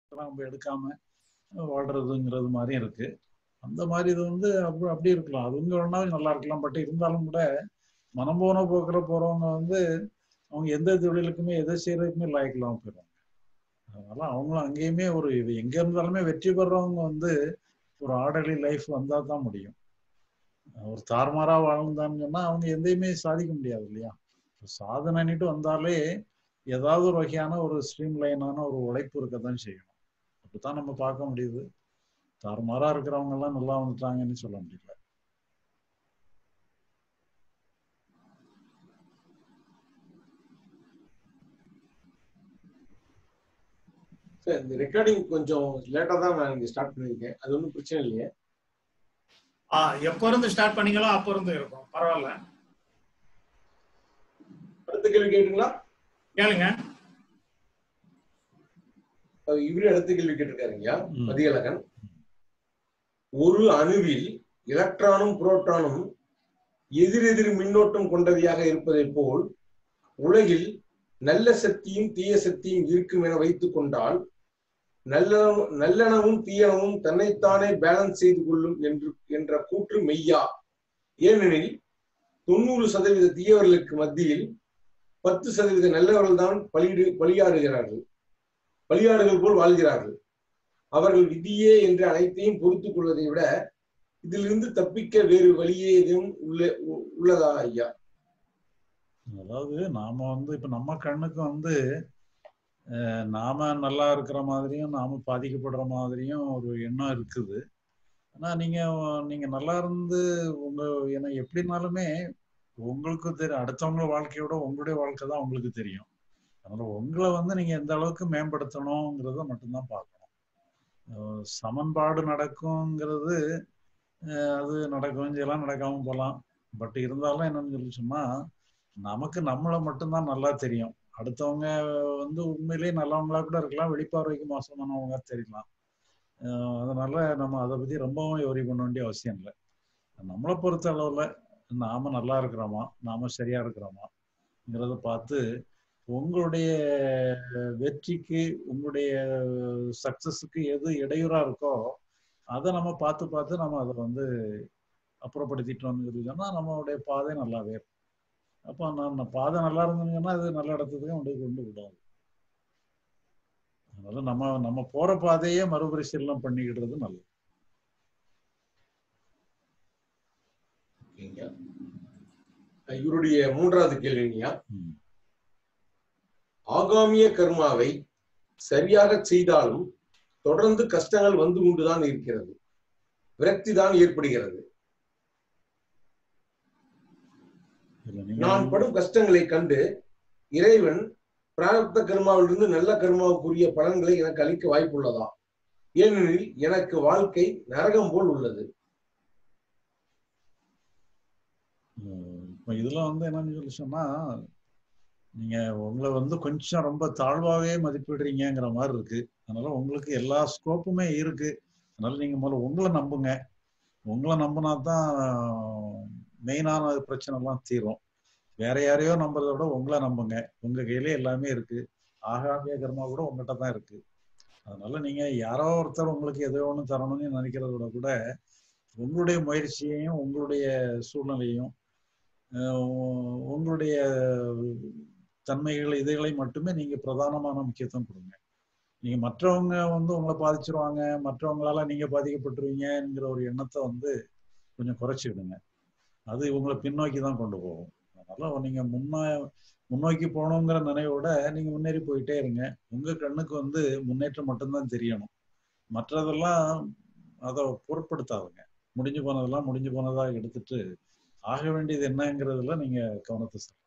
நம்ம எடுக்காம வாழ்றதுங்கிறது மாதிரியும் இருக்கு அந்த மாதிரி இது வந்து அப்படி அப்படி இருக்கலாம் அது உங்க வேணாலும் நல்லா இருக்கலாம் பட் இருந்தாலும் கூட மனம் போன போக்குற போறவங்க வந்து அவங்க எந்த தொழிலுக்குமே எதை செய்யறதுக்குமே லாய்க்கலாம் போயிடுவாங்க அதனால அவங்களும் அங்கேயுமே ஒரு இது எங்க இருந்தாலுமே வெற்றி பெறவங்க வந்து ஒரு ஆர்டர்லி லைஃப் வந்தா தான் முடியும் ஒரு தாறுமாறா வாழ்ந்தான்னு சொன்னா அவங்க எதையுமே சாதிக்க முடியாது இல்லையா சாதனைன்னுட்டு வந்தாலே ஏதாவது ஒரு வகையான ஒரு ஸ்ட்ரீம் லைனான ஒரு உழைப்பு இருக்கத்தான் செய்யணும் அப்படித்தான் நம்ம பார்க்க முடியுது தாறுமாறா இருக்கிறவங்க எல்லாம் நல்லா வந்துட்டாங்கன்னு சொல்ல முடியல சார் இந்த ரெக்கார்டிங் கொஞ்சம் லேட்டா தான் நான் இங்க ஸ்டார்ட் பண்ணியிருக்கேன் அது ஒன்றும் பிரச்சனை இல்லையே ஆ எப்போ இருந்து ஸ்டார்ட் பண்ணீங்களோ அப்போ இருந்து இருக்கும் பரவாயில்ல அடுத்த கேள்வி கேட்டுங்களா கேளுங்க அது இவரே அடுத்த கேள்வி கேட்டிருக்காருங்கய்யா ம். மதியழகன் ஒரு அணுவில் எலக்ட்ரானும் புரோட்டானும் எதிரெதிர் மின்னோட்டம் கொண்டவையாக இருப்பதைப் போல் உலகில் நல்ல சக்தியும் தீய சக்தியும் இருக்கும் என வைத்துக் கொண்டால் நல்ல நல்லெனவும் தீயனவும் தன்னைத்தானே பேலன்ஸ் செய்து கொள்ளும் என்று என்ற கூற்று மெய்யா ஏனெனில் தொண்ணூறு சதவீத தீயவர்களுக்கு மத்தியில் பத்து சதவீத நல்லவர்கள் தான் பலியிடு பலியாடுகிறார்கள் பலியாடுகள் போல் வாழ்கிறார்கள் அவர்கள் விதியே என்று அனைத்தையும் பொறுத்துக் கொள்வதை விட இதிலிருந்து தப்பிக்க வேறு வழியே எதுவும் உள்ள உ- உள்ளதா ஐயா அதாவது நாம வந்து இப்ப நம்ம கண்ணுக்கு வந்து அஹ், நாம நல்லா இருக்கிற மாதிரியும் நாம பாதிக்கப்படுற மாதிரியும் ஒரு எண்ணம் இருக்குது ஆனா நீங்க நீங்க நல்லா இருந்து உங்க ஏன்னா எப்படினாலுமே உங்களுக்கு தெரியும் அடுத்தவங்க வாழ்க்கையோட உங்களுடைய வாழ்க்கை தான் உங்களுக்கு தெரியும் அதனால உங்களை வந்து நீங்க எந்த அளவுக்கு மேம்படுத்தணுங்கிறத மட்டும்தான் பார்க்கணும் அஹ், சமன்பாடு நடக்குங்கிறது அஹ், அது நடக்கும் செய்யலாம் நடக்காம போகலாம் பட் இருந்தாலும் என்னன்னு சொல்லி சொன்னா நமக்கு நம்மளை மட்டும்தான் நல்லா தெரியும் அடுத்தவங்க வந்து உண்மையிலேயே நல்லவங்களா கூட இருக்கலாம் வெளிப்பார்வைக்கு மோசமானவங்க தெரியலாம் அஹ் அதனால நம்ம அதை பத்தி ரொம்பவும் யோரி பண்ண வேண்டிய அவசியம் இல்லை நம்மளை பொறுத்த அளவுல நாம நல்லா இருக்கிறோமா நாம சரியா இருக்கிறோமாங்கிறத பார்த்து உங்களுடைய வெற்றிக்கு உங்களுடைய சக்சஸுக்கு எது இடையூறா இருக்கோ அதை நம்ம பார்த்து பார்த்து நம்ம அதை வந்து அப்புறப்படுத்திட்டோம்னு சொன்னா நம்மளுடைய பாதை நல்லாவே இருக்கும் அப்போ நம்ம பாதை நல்லா இருந்ததுன்னா அது நல்ல இடத்துக்கு கொண்டு கொண்டு விடாது அதனால நம்ம நம்ம போற பாதையே மறுபரிசீலனை பண்ணிக்கிடுறது நல்லது ஓகேங்க. இவருடைய மூன்றாவது கேள்விங்கய்யா ம். ஆகாமிய கர்மாவை சரியாக செய்தாலும் தொடர்ந்து கஷ்டங்கள் வந்து கொண்டுதான் இருக்கிறது விரக்தி தான் ஏற்படுகிறது இல்ல நீங்க நான் படும் கஷ்டங்களை கண்டு இறைவன் பிராரப்த கர்மாவிலிருந்து நல்ல கர்மாவுக்குரிய பலன்களை எனக்கு அளிக்க வாய்ப்புள்ளதா ஏனெனில் எனக்கு வாழ்க்கை நரகம் போல் உள்ளது அஹ் இப்ப இதுல வந்து என்னன்னு சொல்லி சொன்னா நீங்க உங்களை வந்து கொஞ்சம் ரொம்ப தாழ்வாவே மதிப்பிடுறீங்கங்கிற மாதிரி இருக்கு அதனால உங்களுக்கு எல்லா ஸ்கோப்புமே இருக்கு அதனால நீங்க முதல்ல உங்களை நம்புங்க உங்களை நம்பினா தான் மெயினான பிரச்சனை எல்லாம் தீரும் வேற யாரையோ நம்புறத விட உங்களை நம்புங்க உங்க கையிலே எல்லாமே இருக்கு ஆகாமிய கர்மா கூட உங்ககிட்ட தான் இருக்கு அதனால நீங்க யாரோ ஒருத்தர் உங்களுக்கு எதோ ஒன்று தரணும்னு நினைக்கிறத விட கூட உங்களுடைய முயற்சியையும் உங்களுடைய சூழ்நிலையும் அஹ் உங்களுடைய தன்மைகள் இதுகளை மட்டுமே நீங்க பிரதானமான முக்கியத்துவம் கொடுங்க நீங்க மற்றவங்க வந்து உங்களை பாதிச்சிருவாங்க மற்றவங்களால நீங்க பாதிக்கப்பட்டுருவீங்கங்கிற ஒரு எண்ணத்தை வந்து கொஞ்சம் குறைச்சிடுங்க அது உங்களை பின்னோக்கி தான் கொண்டு போகும் அதனால நீங்க முன்ன முன்னோக்கி போகணுங்கிற நினைவோட நீங்க முன்னேறி போயிட்டே இருங்க உங்க கண்ணுக்கு வந்து முன்னேற்றம் மட்டும்தான் தெரியணும் மற்றதெல்லாம் அதை பொருட்படுத்தாதுங்க முடிஞ்சு போனதெல்லாம் முடிஞ்சு போனதா எடுத்துட்டு ஆக வேண்டியது என்னங்கிறதுல நீங்க கவனத்தை செலுத்துங்க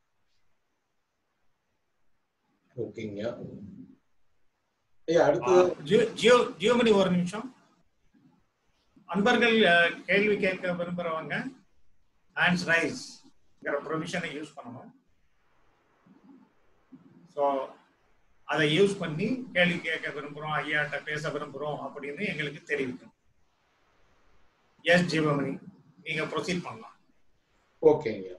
ஓகேங்க ஐயா அடுத்தது ஜியோ- ஜியோ ஜியோமணி ஒரு நிமிஷம் அன்பர்கள் அஹ், கேள்வி கேட்க விரும்புறவங்க ஹேண்ட்ஸ் ரைஸ்ங்கிற ப்ரொவிஷனை யூஸ் பண்ணணும் ஸோ அதை யூஸ் பண்ணி கேள்வி கேட்க விரும்புறோம் ஐயாட்ட பேச விரும்புறோம் அப்படின்னு எங்களுக்கு தெரிவிக்கும் எஸ் ஜீவமணி நீங்க ப்ரொசீட் பண்ணலாம் ஓகேங்க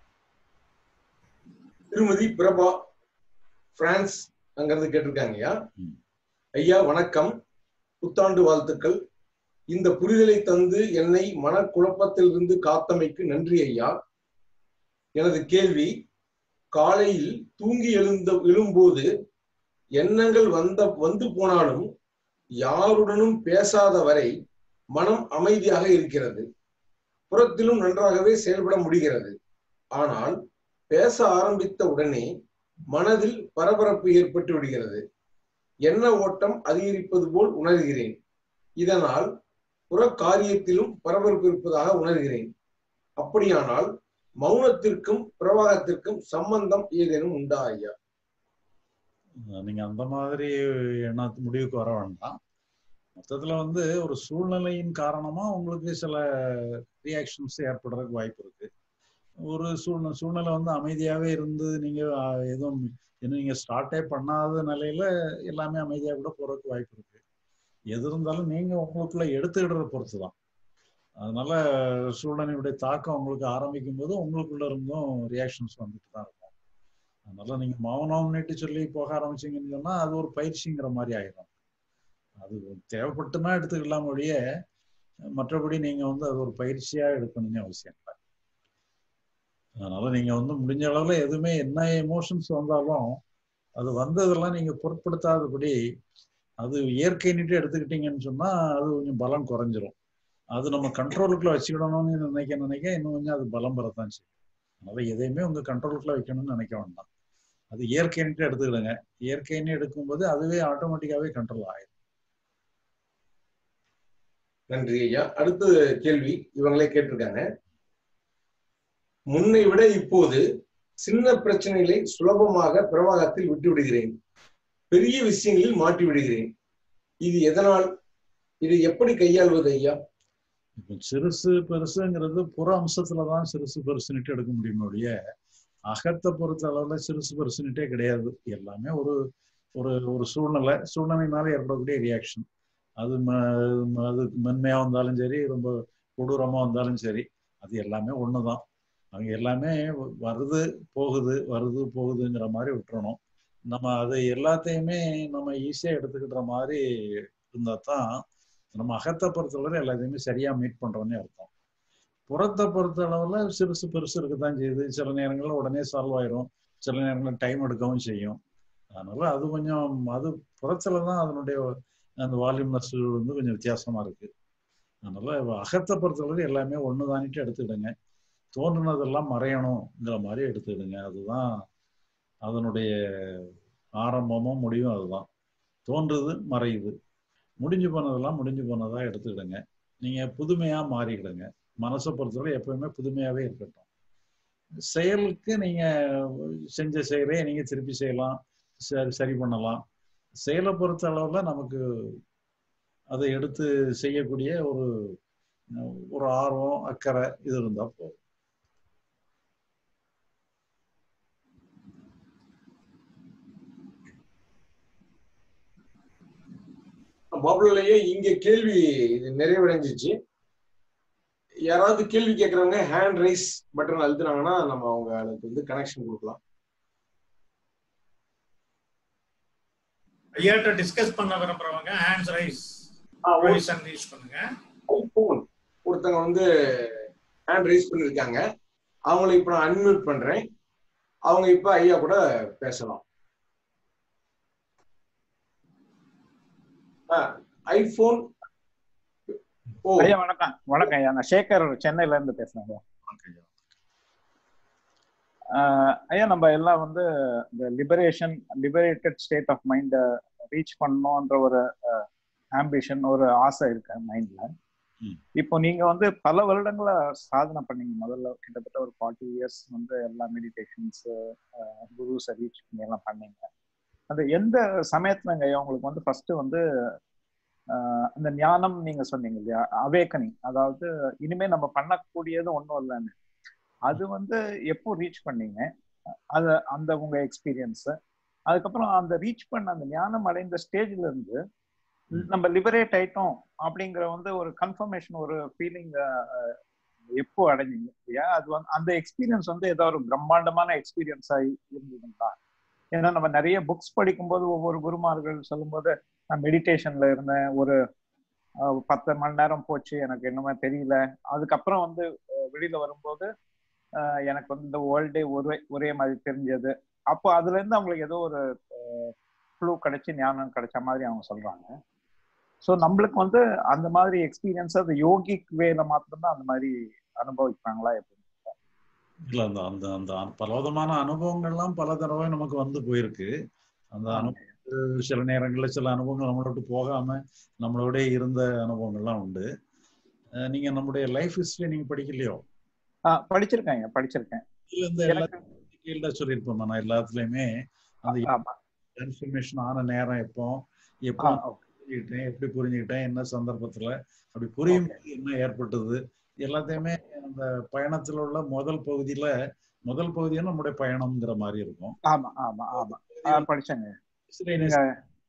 திருமதி பிரபா பிரான்ஸ் அங்கிருந்து கேட்டிருக்காங்கய்யா ம். ஐயா வணக்கம் புத்தாண்டு வாழ்த்துக்கள் இந்த புரிதலை தந்து என்னை மனக்குழப்பத்திலிருந்து காத்தமைக்கு நன்றி ஐயா எனது கேள்வி காலையில் தூங்கி எழுந்த எழும்போது எண்ணங்கள் வந்த வந்து போனாலும் யாருடனும் பேசாத வரை மனம் அமைதியாக இருக்கிறது புறத்திலும் நன்றாகவே செயல்பட முடிகிறது ஆனால் பேச ஆரம்பித்த உடனே மனதில் பரபரப்பு ஏற்பட்டு விடுகிறது எண்ண ஓட்டம் அதிகரிப்பது போல் உணர்கிறேன் இதனால் புற காரியத்திலும் பரபரப்பு இருப்பதாக உணர்கிறேன் அப்படியானால் மௌனத்திற்கும் பிரவாகத்திற்கும் சம்பந்தம் ஏதேனும் உண்டா ஐயா நீங்க அந்த மாதிரி எண்ணத்து முடிவுக்கு வர வேண்டாம் மொத்தத்துல வந்து ஒரு சூழ்நிலையின் காரணமா உங்களுக்கு சில ரியாக்ஷன்ஸ் ஏற்படுறதுக்கு வாய்ப்பு இருக்கு ஒரு சூழ்நிலை சூழ்நிலை வந்து அமைதியாவே இருந்து நீங்க அஹ், எதுவும் இன்னும் நீங்க ஸ்டார்ட்டே பண்ணாத நிலையில எல்லாமே அமைதியா கூட போறதுக்கு வாய்ப்பு இருக்கு எது இருந்தாலும் நீங்க உங்களுக்குள்ள எடுத்துக்கிடுறத பொறுத்து தான் அதனால சூழ்நிலையுடைய தாக்கம் உங்களுக்கு ஆரம்பிக்கும் போது உங்களுக்குள்ள இருந்தும் ரியாக்ஷன்ஸ் வந்துட்டு தான் இருக்கும் அதனால நீங்க மௌனம்னுட்டு சொல்லி போக ஆரம்பிச்சீங்கன்னு சொன்னா அது ஒரு பயிற்சிங்கிற மாதிரி ஆயிடும் அது தேவைப்பட்டுனா எடுத்துக்கலாம் ஒழிய மற்றபடி நீங்க வந்து அது ஒரு பயிற்சியா எடுக்கணும்னு அவசியம் இல்லை அதனால நீங்க வந்து முடிஞ்ச அளவுல எதுவுமே என்ன எமோஷன்ஸ் வந்தாலும் அது வந்ததெல்லாம் நீங்க பொருட்படுத்தாதபடி அது இயற்கைன்னுட்டு எடுத்துக்கிட்டீங்கன்னு சொன்னா அது கொஞ்சம் பலம் குறைஞ்சிரும் அது நம்ம கண்ட்ரோலுக்குள்ள வச்சுக்கிடணும்னு நினைக்க நினைக்க இன்னும் கொஞ்சம் அது பலம் பெறத்தான் செய்யும் அதனால எதையுமே உங்க கண்ட்ரோலுக்குள்ள வைக்கணும்னு நினைக்க வேண்டாம் அது இயற்கைன்ட்டு எடுத்துக்கிடுங்க இயற்கைன்னு எடுக்கும்போது அதுவே ஆட்டோமேட்டிக்காவே கண்ட்ரோல் ஆயிடும் நன்றி ஐயா அடுத்த கேள்வி இவங்களே கேட்டிருக்காங்க முன்னை விட இப்போது சின்ன பிரச்சனைகளை சுலபமாக பிரவாகத்தில் விட்டு விடுகிறேன் பெரிய விஷயங்களில் மாட்டி விடுகிறேன் இது எதனால் இதை எப்படி கையாள்வது ஐயா இப்போ சிறுசு பெருசுங்கிறது புற அம்சத்துலதான் சிறுசு பெருசுன்னுட்டு எடுக்க முடியுமே ஒழிய அகத்தை பொறுத்த அளவுல சிறுசு பெருசுன்னுட்டே கிடையாது எல்லாமே ஒரு ஒரு ஒரு சூழ்நிலை சூழ்நிலையினால ஏற்படக்கூடிய ரியாக்ஷன் அது ம- அது மென்மையா வந்தாலும் சரி ரொம்ப கொடூரமா வந்தாலும் சரி அது எல்லாமே ஒண்ணுதான் அவங்க எல்லாமே வருது போகுது வருது போகுதுங்கிற மாதிரி விட்டுறணும் நம்ம அது எல்லாத்தையுமே நம்ம ஈஸியா எடுத்துக்கிற மாதிரி இருந்தா தான் நம்ம அகத்தை பொறுத்தளவு எல்லாத்தையுமே சரியா மீட் பண்றோம்னு அர்த்தம் புறத்தை பொறுத்த அளவுல சிறுசு பெருசு இருக்கத்தான் செய்யுது சில நேரங்கள்ல உடனே சால்வ் ஆயிரும் சில நேரங்கள்ல டைம் எடுக்கவும் செய்யும் அதனால அது கொஞ்சம் அது புறத்துல தான் அதனுடைய அந்த வால்யூம்னஸ் வந்து கொஞ்சம் வித்தியாசமா இருக்கு அதனால அகத்தை பொறுத்தளவு எல்லாமே ஒண்ணுதானிட்டு எடுத்துக்கிடுங்க தோன்றுனதெல்லாம் மறையணுங்கிற மாதிரி எடுத்துக்கிடுங்க அதுதான் அதனுடைய ஆரம்பமும் முடிவும் அதுதான் தோன்றுது மறையுது முடிஞ்சு போனதெல்லாம் முடிஞ்சு போனதா எடுத்துக்கிடுங்க நீங்க புதுமையா மாறிக்கிடுங்க மனசை பொறுத்தவரை எப்பவுமே புதுமையாவே இருக்கட்டும் செயலுக்கு நீங்க செஞ்ச செயலே நீங்க திருப்பி செய்யலாம் சரி சரி பண்ணலாம் செயலை பொறுத்த அளவுல நமக்கு அதை எடுத்து செய்யக்கூடிய ஒரு ஒரு ஆர்வம் அக்கறை இது இருந்தா போதும் பாபுலையே இங்க கேள்வி இது நிறைவடைஞ்சிச்சு யாராவது கேள்வி கேட்கறவங்க ஹேண்ட் ரைஸ் பட்டன் அழுத்துனாங்கன்னா நம்ம அவங்களுக்கு வந்து கனெக்ஷன் கொடுக்கலாம் ஐயாட்ட டிஸ்கஸ் பண்ண விரும்புறவங்க ஹேண்ட்ஸ் ரைஸ் பொசிஷன் யூஸ் பண்ணுங்க ஐபோன் ஒருத்தவங்க வந்து ஹேண்ட் ரைஸ் பண்ணிருக்காங்க அவங்கள இப்ப நான் அன்மியூட் பண்றேன் அவங்க இப்ப ஐயா கூட பேசலாம் ஐபோன் ஓ ஐயா வணக்கம் வணக்கம் ஐயா நான் சேகர் சென்னையில இருந்து பேசுறேன் ஐயா. ஆஹ் ஐயா நம்ம எல்லாம் வந்து இந்த liberation liberated state of mind reach பண்ணணும்ன்ற ஒரு ஆம்பிஷன் ஒரு ஆசை இருக்கு மைண்ட்ல ம். இப்போ நீங்க வந்து பல வருடங்களா சாதனை பண்ணீங்க முதல்ல கிட்டத்தட்ட ஒரு ஃபார்ட்டி இயர்ஸ் வந்து எல்லா மெடிடேஷன்ஸ் குருஸை ரீச் பண்ணி எல்லாம் பண்ணீங்க அந்த எந்த சமயத்துலங்க ஐயா உங்களுக்கு வந்து ஃபர்ஸ்ட் வந்து ஆஹ் அந்த ஞானம் நீங்க சொன்னீங்க இல்லையா அவேக்கனிங் அதாவது இனிமே நம்ம பண்ணக்கூடியது ஒன்றும் இல்லைன்னு அது வந்து எப்போ ரீச் பண்ணீங்க அது அந்த உங்க எக்ஸ்பீரியன்ஸ் அதுக்கப்புறம் அந்த ரீச் பண்ண அந்த ஞானம் அடைந்த ஸ்டேஜ்ல இருந்து நம்ம லிபரேட் ஆயிட்டோம் அப்படிங்கிற வந்து ஒரு கன்ஃபர்மேஷன் ஒரு ஃபீலிங் எப்போ அடைஞ்சீங்க இல்லையா அது வந்து அந்த எக்ஸ்பீரியன்ஸ் வந்து ஏதாவது ஒரு பிரம்மாண்டமான எக்ஸ்பீரியன்ஸா இருந்ததுங்களா ஏன்னா நம்ம நிறைய புக்ஸ் படிக்கும்போது ஒவ்வொரு குருமார்கள் சொல்லும்போது நான் மெடிடேஷன்ல இருந்தேன் ஒரு அஹ், பத்து மணி நேரம் போச்சு எனக்கு என்னமே தெரியல அதுக்கப்புறம் வந்து அஹ், வெளியில வரும்போது அஹ், எனக்கு வந்து இந்த வேர்ல்டே ஒரே ஒரே மாதிரி தெரிஞ்சது அப்போ அதுல இருந்து அவங்களுக்கு ஏதோ ஒரு ஃப்ளூ கிடைச்சி ஞானம் கிடைச்ச மாதிரி அவங்க சொல்றாங்க ஸோ நம்மளுக்கு வந்து அந்த மாதிரி எக்ஸ்பீரியன்ஸ் அது யோகிக் வேல மாத்திரம்தான் அந்த மாதிரி அனுபவிக்கிறாங்களா எப்படி இல்ல அந்த அந்த அந்த பலவிதமான அனுபவங்கள்லாம் பல தடவை நமக்கு வந்து போயிருக்கு அந்த அனுபவம் சில நேரங்களில் சில அனுபவங்கள் நம்மளை விட்டு போகாம நம்மளோட இருந்த அனுபவங்கள்லாம் உண்டு அஹ் நீங்க நம்முடைய லைஃப் ஹிஸ்டரி நீங்க படிக்கலையோ ஆஹ் படிச்சிருக்கேன் படிச்சிருக்கேன் இதுல இந்த எல்லா எனக்கு டீட்டெயில்டா சொல்லியிருப்போம் நான் எல்லாத்துலயுமே அந்த ஆமா டிரான்ஸ்ஃபர்மேஷன் ஆன நேரம் எப்போ எப்போ ஆ, okay. புரிஞ்சுக்கிட்டேன் எப்படி புரிஞ்சுக்கிட்டேன் என்ன சந்தர்ப்பத்துல அப்படி புரியும் போது என்ன ஏற்பட்டது எல்லாத்தையுமே அந்த பயணத்துல உள்ள முதல் பகுதியில முதல் பகுதியா நம்முடைய பயணம்ங்கிற மாதிரி இருக்கும் ஆமா ஆமா ஆமா ஆ, படிச்சேங்க Miscellaneous நீங்க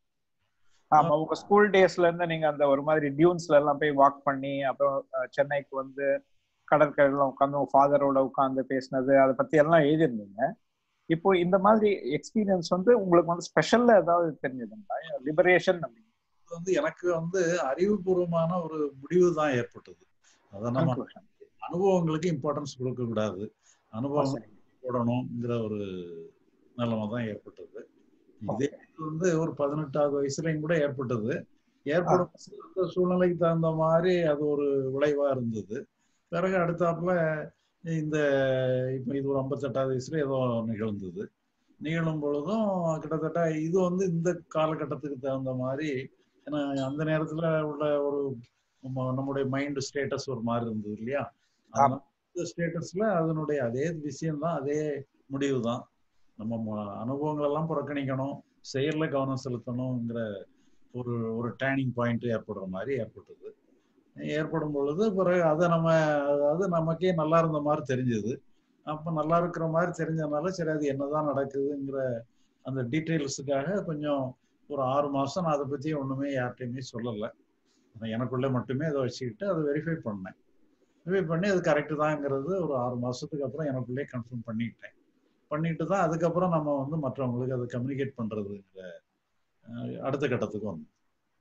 ஆமா உங்க ஸ்கூல் டேஸ்ல இருந்து நீங்க அந்த ஒரு மாதிரி டியூன்ஸ்ல எல்லாம் போய் வாக் பண்ணி அப்புறம் அஹ், சென்னைக்கு வந்து கடற்கரையில உட்காந்து உங்க ஃபாதரோட உட்காந்து பேசினது அதை பத்தி எல்லாம் எழுதியிருந்தீங்க இப்போ இந்த மாதிரி எக்ஸ்பீரியன்ஸ் வந்து உங்களுக்கு வந்து ஸ்பெஷல்ல ஏதாவது தெரிஞ்சதுங்களா லிபரேஷன் அப்படின்னு வந்து எனக்கு வந்து அறிவுபூர்வமான ஒரு முடிவு தான் ஏற்பட்டது அதை நம்ம conclusion. அனுபவங்களுக்கு இம்பார்ட்டன்ஸ் கொடுக்க கூடாது ஆ, அனுபவம் சரிங்க. போடணுங்கிற ஒரு நிலைமை தான் ஏற்பட்டது இதே இது வந்து ஒரு பதினெட்டாவது வயசுலயும் கூட ஏற்பட்டது ஏற்படும் அந்த சூழ்நிலைக்கு தகுந்த மாதிரி அது ஒரு விளைவா இருந்தது பிறகு அடுத்தாப்புல இந்த இப்போ இது ஒரு ஐம்பத்தெட்டாவது வயசுல ஏதோ நிகழ்ந்தது நிகழும் பொழுதும் கிட்டத்தட்ட இது வந்து இந்த காலகட்டத்துக்கு தகுந்த மாதிரி ஏன்னா அந்த நேரத்துல உள்ள ஒரு நம்ம- நம்முடைய மைண்ட் ஸ்டேட்டஸ் ஒரு மாதிரி இருந்தது இல்லையா அதனால இந்த ஸ்டேட்டஸ்ல அதனுடைய அதே விஷயம் தான் அதே முடிவு தான் நம்ம ம- அனுபவங்கள் எல்லாம் புறக்கணிக்கணும் செயல்ல கவனம் செலுத்தணுங்கிற ஒரு ஒரு டேர்னிங் பாயிண்ட் ஏற்படுற மாதிரி ஏற்பட்டது ஏற்படும் பொழுது பிறகு அதை நம்ம அதாவது நமக்கே நல்லா இருந்த மாதிரி தெரிஞ்சது அப்போ நல்லா இருக்கிற மாதிரி தெரிஞ்சதுனால சரி அது என்னதான் நடக்குதுங்கிற அந்த டீட்டெயில்ஸுக்காக கொஞ்சம் ஒரு ஆறு மாசம் நான் அதை பத்தி ஒண்ணுமே யார்கிட்டயுமே சொல்லலை நான் எனக்குள்ளே மட்டுமே அதை வச்சுக்கிட்டு அதை வெரிஃபை பண்ணேன் வெரிஃபை பண்ணி அது கரெக்டு தாங்கிறது ஒரு ஆறு மாசத்துக்கு அப்புறம் எனக்குள்ளே கன்ஃபார்ம் பண்ணிக்கிட்டேன் பண்ணிட்டு தான் அதுக்கப்புறம் நம்ம வந்து மற்றவங்களுக்கு அதை கம்யூனிகேட் பண்றதுங்கிற அஹ், அடுத்த கட்டத்துக்கு வந்தோம்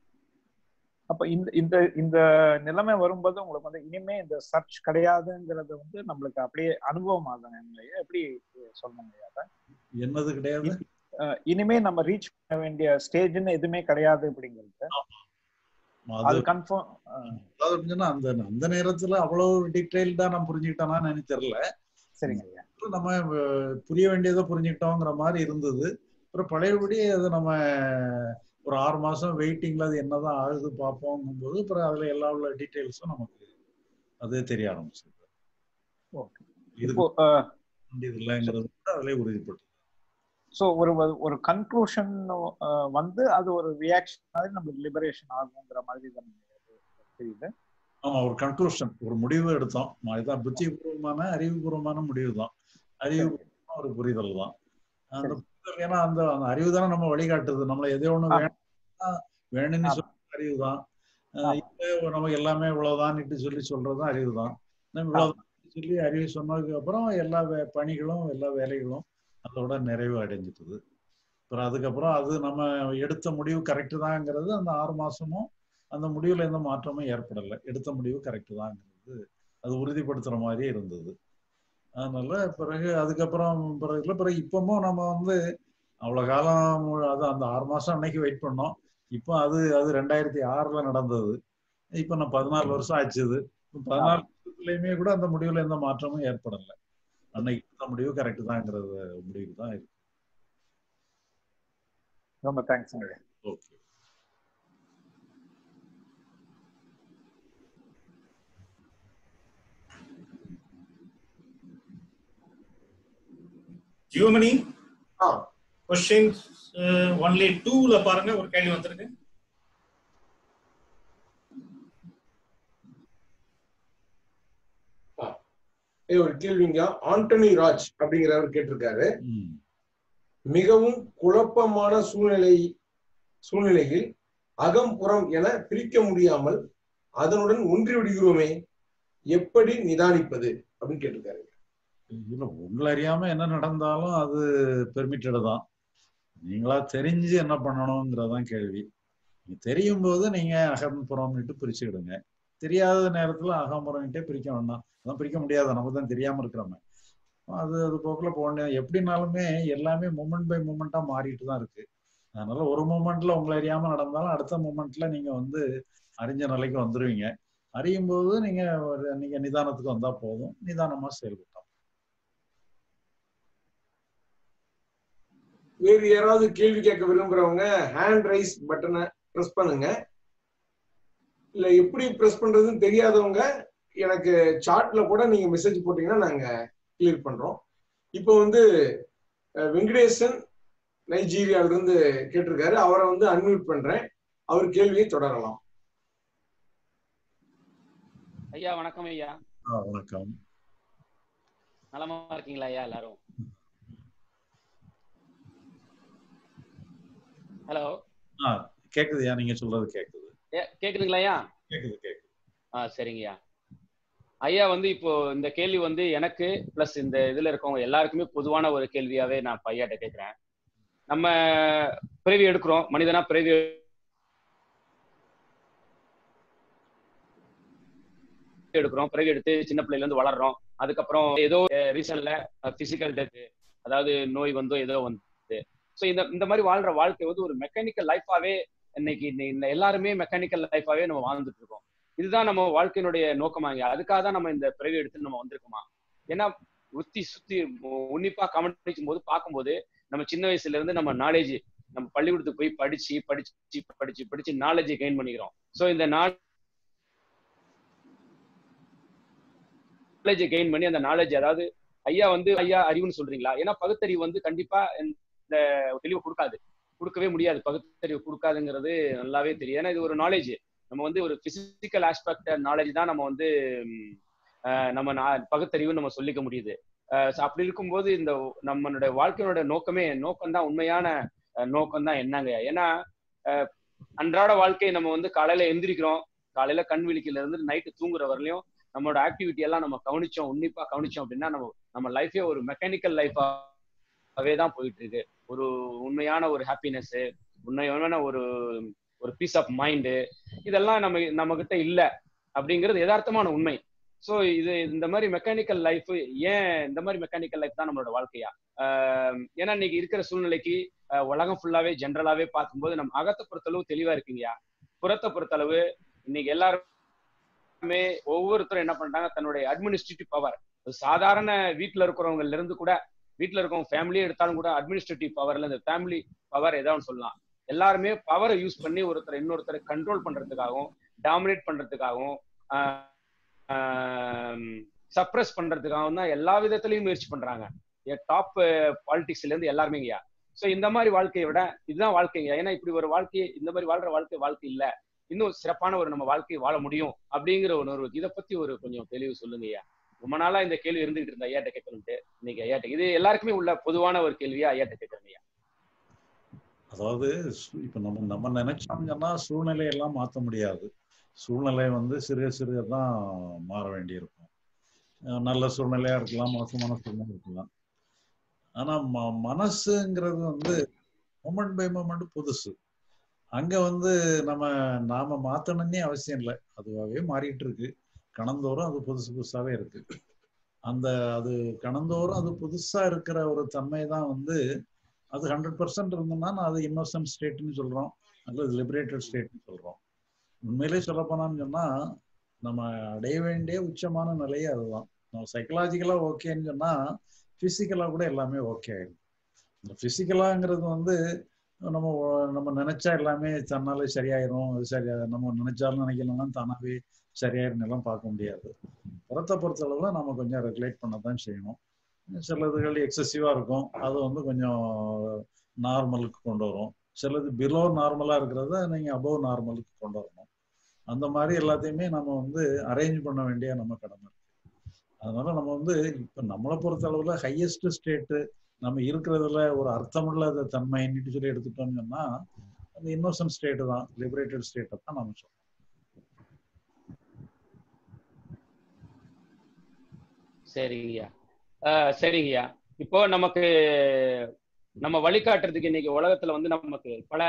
அப்ப இந்த இந்த இந்த நிலைமை வரும்போது உங்களுக்கு வந்து இனிமே இந்த சர்ச் கிடையாதுங்கிறது வந்து நம்மளுக்கு அப்படியே அனுபவம் ஆகுங்க இல்லையா எப்படி சொல்லணுங்க அதை என்னது கிடையாது அஹ் இனிமே நம்ம ரீச் பண்ண வேண்டிய ஸ்டேஜ்னு எதுவுமே கிடையாது அப்படிங்கிறது அது அது கன்ஃபார்ம் அதாவது எப்படின்னா அந்த அந்த நேரத்துல அவ்வளவு டீட்டெயில்டா நான் புரிஞ்சுக்கிட்டேனா எனக்கு தெரியல சரிங்க ஐயா நம்ம அஹ், புரிய வேண்டியதை புரிஞ்சுக்கிட்டோங்கிற மாதிரி இருந்தது அப்புறம் பழையபடி அது நம்ம ஒரு ஆறு மாசம் வெயிட்டிங்ல அது என்னதான் ஆகுது பார்ப்போங்கும் போது அப்புறம் அதுல எல்லா உள்ள டீட்டெயில்ஸும் நமக்கு அது தெரிய ஆரம்பிச்சது ஓகே இது இப்போ அஹ், வேண்டியது இல்லைங்கிறது கூட அதுலயே உறுதிப்பட்டு ஸோ ஒரு ஒரு கன்க்ளூஷன் வந்து அது ஒரு ரியாக்ஷன் மாதிரி நம்மளுக்கு லிபரேஷன் ஆகுங்கிற மாதிரி தான் தெரியுது ஆமா ஒரு கன்க்ளூஷன் ஒரு முடிவு எடுத்தோம் இதுதான் புத்திபூர்வமான அறிவுபூர்வமான முடிவு தான் அறிவுபூர்வமான ஒரு புரிதல் தான் அந்த புரிதல் ஏன்னா அந்த அந்த அறிவு தானே நம்ம வழிகாட்டுது நம்மள எதோ ஒண்ணு ஆமா. வேணும்னா வேணும்னு ஆமா. சொல்ற அறிவு தான் ஆமா. இப்ப நம்ம எல்லாமே இவ்வளவுதான் சொல்லி சொல்றதும் அறிவு தான் நம்ம இவ்வளவுதான் சொல்லி அறிவு சொன்னதுக்கு அப்புறம் எல்லா வே- பணிகளும் எல்லா வேலைகளும் அதோட நிறைவு அடைஞ்சிட்டுது அப்புறம் அதுக்கப்புறம் அது நம்ம எடுத்த முடிவு கரெக்டு தாங்கிறது அந்த ஆறு மாசமும் அந்த முடிவுல எந்த மாற்றமும் ஏற்படலை எடுத்த முடிவு கரெக்டு தாங்கிறது அது உறுதிப்படுத்துற மாதிரியே இருந்தது அதனால பிறகு அதுக்கப்புறம் பிறகு இல்ல, பிறகு இப்பமும் நம்ம வந்து அவ்வளவு காலம் அது அந்த ஆறு மாசம் அன்னைக்கு வெயிட் பண்ணோம் இப்போ அது அது ரெண்டாயிரத்தி ஆறுல நடந்தது இப்போ நான் பதினாலு வருஷம் ஆச்சுது இப்ப பதினாலு வருஷத்துலயுமே கூட அந்த முடிவுல எந்த மாற்றமும் ஏற்படலை அன்னைக்கு எடுத்த முடிவு கரெக்டு தாங்கிறது முடிவு தான் இருக்கு ரொம்ப தேங்க்ஸ்ங்க ஓகே ஜியோமணி ஆ கொஸ்டின்ஸ் ஒன்லி டூல பாருங்க ஒரு கேள்வி வந்திருக்கு இது ஒரு கேள்விங்க ஆண்டனி ராஜ் அப்படிங்கிறவர் கேட்டிருக்காரு ம் மிகவும் குழப்பமான சூழ்நிலை சூழ்நிலையில் அகம் புறம் என பிரிக்க முடியாமல் அதனுடன் ஒன்றி விடுகிறோமே எப்படி நிதானிப்பது அப்படின்னு கேட்டிருக்காரு இல்ல உங்களை அறியாம என்ன நடந்தாலும் அது பெர்மிட்டட் தான் நீங்களா தெரிஞ்சு என்ன பண்ணணுங்கிறதான் கேள்வி நீங்க தெரியும் போது நீங்க அகம்புறம்னுட்டு பிரிச்சுக்கிடுங்க தெரியாத நேரத்துல அகம்புறம்ட்டே பிரிக்க வேண்டாம் அதான் பிரிக்க முடியாது நமக்கு தான் தெரியாம இருக்கிறோமே அது அது போக்குல போன எப்படினாலுமே எல்லாமே மூமெண்ட் பை மூமெண்டா மாறிட்டு தான் இருக்கு அதனால ஒரு மூமெண்ட்ல உங்களை அறியாம நடந்தாலும் அடுத்த மூமெண்ட்ல நீங்க வந்து அறிஞ்ச நிலைக்கு வந்துருவீங்க அறியும் போது நீங்க ஒரு- நீங்க நிதானத்துக்கு வந்தா போதும் நிதானமா செயல்பட்டோம் வேறு யாராவது கேள்வி கேட்க விரும்புறவங்க ஹேண்ட் ரைஸ் பட்டனை பிரஸ் பண்ணுங்க இல்ல எப்படி பிரஸ் பண்றதுன்னு தெரியாதவங்க எனக்கு சாட்ல கூட நீங்க மெசேஜ் போட்டீங்கன்னா நாங்க கிளியர் பண்றோம் இப்போ வந்து அஹ், வெங்கடேசன் நைஜீரியால இருந்து கேட்டிருக்காரு அவரை வந்து அன்மியூட் பண்றேன் அவர் கேள்வியை தொடரலாம் ஐயா வணக்கம் ஐயா ஆ, வணக்கம் நலமா இருக்கீங்களா ஐயா எல்லாரும் ஹலோ ஆ கேக்குதுயா நீங்க சொல்றது கேக்குது கேக்குதுங்களா ஐயா கேக்குது கேக்குது ஆ சரிங்கய்யா ஐயா வந்து இப்போ இந்த கேள்வி வந்து எனக்கு பிளஸ் இந்த இதுல இருக்கவங்க எல்லாருக்குமே பொதுவான ஒரு கேள்வியாவே நான் இப்ப ஐயாட்ட கேட்கிறேன் நம்ம பிறவி எடுக்கிறோம் மனிதனா பிறவி எடுக்கிறோம் பிறவி எடுத்து சின்ன பிள்ளைல இருந்து வளர்றோம் அதுக்கப்புறம் ஏதோ ரீசன்ல பிசிக்கல் டெத் அதாவது நோய் வந்தோ ஏதோ வந்து ஸோ இந்த இந்த மாதிரி வாழ்ற வாழ்க்கை வந்து ஒரு மெக்கானிக்கல் லைஃபாவே இன்னைக்கு இன்னை- இன்ன எல்லாருமே மெக்கானிக்கல் லைஃபாவே நம்ம வாழ்ந்துட்டு இருக்கோம் இதுதான் நம்ம வாழ்க்கையினுடைய நோக்கமாங்க அதுக்காக தான் நம்ம இந்த பிறவி எடுத்து நம்ம வந்திருக்கோமா ஏன்னா உத்தி சுத்தி உன்னிப்பா கவனிக்கும் போது பார்க்கும்போது நம்ம சின்ன வயசுல இருந்து நம்ம நாலேஜ் நம்ம பள்ளிக்கூடத்துக்கு போய் படிச்சு படிச்சு படிச்சு படிச்சு நாலேஜை கெயின் பண்ணிக்கிறோம் ஸோ இந்த நாலேஜை கெயின் பண்ணி அந்த நாலேஜ் அதாவது ஐயா வந்து ஐயா அறிவுன்னு சொல்றீங்களா ஏன்னா பகுத்தறிவு வந்து கண்டிப்பா இந்த தெளிவு கொடுக்காது கொடுக்கவே முடியாது பகுத்தறிவு கொடுக்காதுங்கிறது நல்லாவே தெரியும் ஏன்னா இது ஒரு நாலேஜ் நம்ம வந்து ஒரு பிசிக்கல் ஆஸ்பெக்ட் நாலேஜ் தான் நம்ம வந்து ம், அஹ், நம்ம நா- பகுத்தறிவு நம்ம சொல்லிக்க முடியுது அஹ், so அப்படி இருக்கும்போது இந்த நம்மளுடைய வாழ்க்கையோட நோக்கமே நோக்கம் தான் உண்மையான நோக்கம் தான் என்னங்க ஏன்னா அஹ், அன்றாட வாழ்க்கை நம்ம வந்து காலையில எந்திரிக்கிறோம் காலையில கண் விழிக்கையில இருந்து நைட்டு தூங்குற வரலையும் நம்மளோட ஆக்டிவிட்டி எல்லாம் நம்ம கவனிச்சோம் உன்னிப்பா கவனிச்சோம் அப்படின்னா நம்ம நம்ம லைஃபே ஒரு மெக்கானிக்கல் லைஃபாவே தான் போயிட்டு இருக்கு ஒரு உண்மையான ஒரு ஹாப்பினஸ் உண்மையான ஒரு ஒரு பீஸ் ஆஃப் மைண்டு இதெல்லாம் நம்ம நம்ம கிட்ட இல்ல அப்படிங்கிறது யதார்த்தமான உண்மை ஸோ இது இந்த மாதிரி மெக்கானிக்கல் லைஃப் ஏன் இந்த மாதிரி மெக்கானிக்கல் லைஃப் தான் நம்மளோட வாழ்க்கையா ஆஹ் ஏன்னா இன்னைக்கு இருக்கிற சூழ்நிலைக்கு ஆஹ் உலகம் ஃபுல்லாவே ஜென்ரலாவே பார்க்கும்போது நம்ம அகத்தை பொறுத்தளவு தெளிவா இருக்குங்கய்யா புறத்தை பொறுத்தளவு இன்னைக்கு எல்லாருமே ஒவ்வொருத்தரும் என்ன பண்றாங்க தன்னுடைய அட்மினிஸ்ட்ரேட்டிவ் பவர் சாதாரண வீட்டுல இருக்கிறவங்கல இருந்து கூட வீட்டுல இருக்கவங்க ஃபேமிலியே எடுத்தாலும் கூட அட்மினிஸ்ட்ரேட்டிவ் பவர்ல இந்த ஃபேமிலி பவர் ஏதாவது சொல்லலாம் எல்லாருமே பவரை யூஸ் பண்ணி ஒருத்தர் இன்னொருத்தரை கண்ட்ரோல் பண்றதுக்காகவும் டாமினேட் பண்றதுக்காகவும் சப்ரஸ் பண்றதுக்காகவும் தான் எல்லா விதத்திலையும் முயற்சி பண்றாங்க டாப் பாலிடிக்ஸ்ல இருந்து எல்லாருமேங்கய்யா ஸோ இந்த மாதிரி வாழ்க்கையை விட இதுதான் வாழ்க்கைங்க ஏன்னா இப்படி ஒரு வாழ்க்கையை இந்த மாதிரி வாழ்ற வாழ்க்கை வாழ்க்கை இல்ல இன்னும் சிறப்பான ஒரு நம்ம வாழ்க்கையை வாழ முடியும் அப்படிங்கிற ஒரு உணர்வு இதை பத்தி ஒரு கொஞ்சம் தெளிவு சொல்லுங்க ஐயா ரொம்ப நாளா இந்த கேள்வி இருந்துகிட்டு இருந்த ஐயாட்ட கேட்கணும்ட்டு இன்னைக்கு ஐயாட்ட இது எல்லாருக்குமே உள்ள பொதுவான ஒரு கேள்வியா ஐயாட்ட கேட்கறேன் ஐயா அதாவது சு- இப்ப நம்ம நம்ம நினைச்சோம்னா சூழ்நிலையெல்லாம் மாற்ற முடியாது சூழ்நிலை வந்து சிறுக சிறுக தான் மாற வேண்டியிருக்கும் அஹ் நல்ல சூழ்நிலையா இருக்கலாம் மோசமான சூழ்நிலை இருக்கலாம் ஆனா ம மனசுங்கிறது வந்து மொமெண்ட் பை மொமெண்ட் புதுசு அங்க வந்து நம்ம நாம மாத்தணும்னே அவசியம் இல்லை அதுவாகவே மாறிட்டு இருக்கு கணந்தோறும் அது புதுசு புதுசாவே இருக்கு அந்த அது கணந்தோறும் அது புதுசா இருக்கிற ஒரு தன்மை தான் வந்து அது ஹண்ட்ரட் பர்சன்ட் இருந்ததுன்னா நான் அது இன்னோசன்ட் ஸ்டேட்னு சொல்றோம் அல்லது லிபரேட்டட் ஸ்டேட்னு சொல்றோம் உண்மையிலே சொல்ல போனான்னு சொன்னா நம்ம அடைய வேண்டிய உச்சமான நிலையே அதுதான் நம்ம சைக்கலாஜிக்கலா ஓகேன்னு சொன்னா பிசிக்கலா கூட எல்லாமே ஓகே ஆயிடும் இந்த பிசிக்கலாங்கிறது வந்து நம்ம ஒ- நம்ம நினைச்சா எல்லாமே தன்னாலே சரியாயிரும் அது சரியா நம்ம நினைச்சாலும் நினைக்கலன்னா தானாவே சரியாயிரும் எல்லாம் பார்க்க முடியாது புறத்தை பொறுத்த அளவுல நம்ம கொஞ்சம் ரெகுலேட் பண்ண தான் செய்யணும் சிலதுகள் எக்ஸசிவா இருக்கும் அது வந்து கொஞ்சம் நார்மலுக்கு கொண்டு வரும் சிலது பிலோ நார்மலா இருக்கிறத நீங்க அபவ் நார்மலுக்கு கொண்டு வரணும் அந்த மாதிரி எல்லாத்தையுமே நம்ம வந்து அரேஞ்ச் பண்ண வேண்டிய நம்ம கடமை இருக்கு அதனால நம்ம வந்து இப்ப நம்மளை பொறுத்த அளவுல ஹையஸ்ட் ஸ்டேட்டு நம்ம இருக்கிறதுல ஒரு அர்த்தமுள்ள தன்மைன்னு சொல்லி எடுத்துட்டோம்னு சொன்னா அது இன்னோசன்ட் ஸ்டேட் தான் லிபரேட்டட் ஸ்டேட்டை தான் நம்ம சொல்றோம் சரிங்கய்யா ஆஹ் சரிங்கய்யா இப்போ நமக்கு நம்ம வழிகாட்டுறதுக்கு இன்னைக்கு உலகத்துல வந்து நமக்கு பல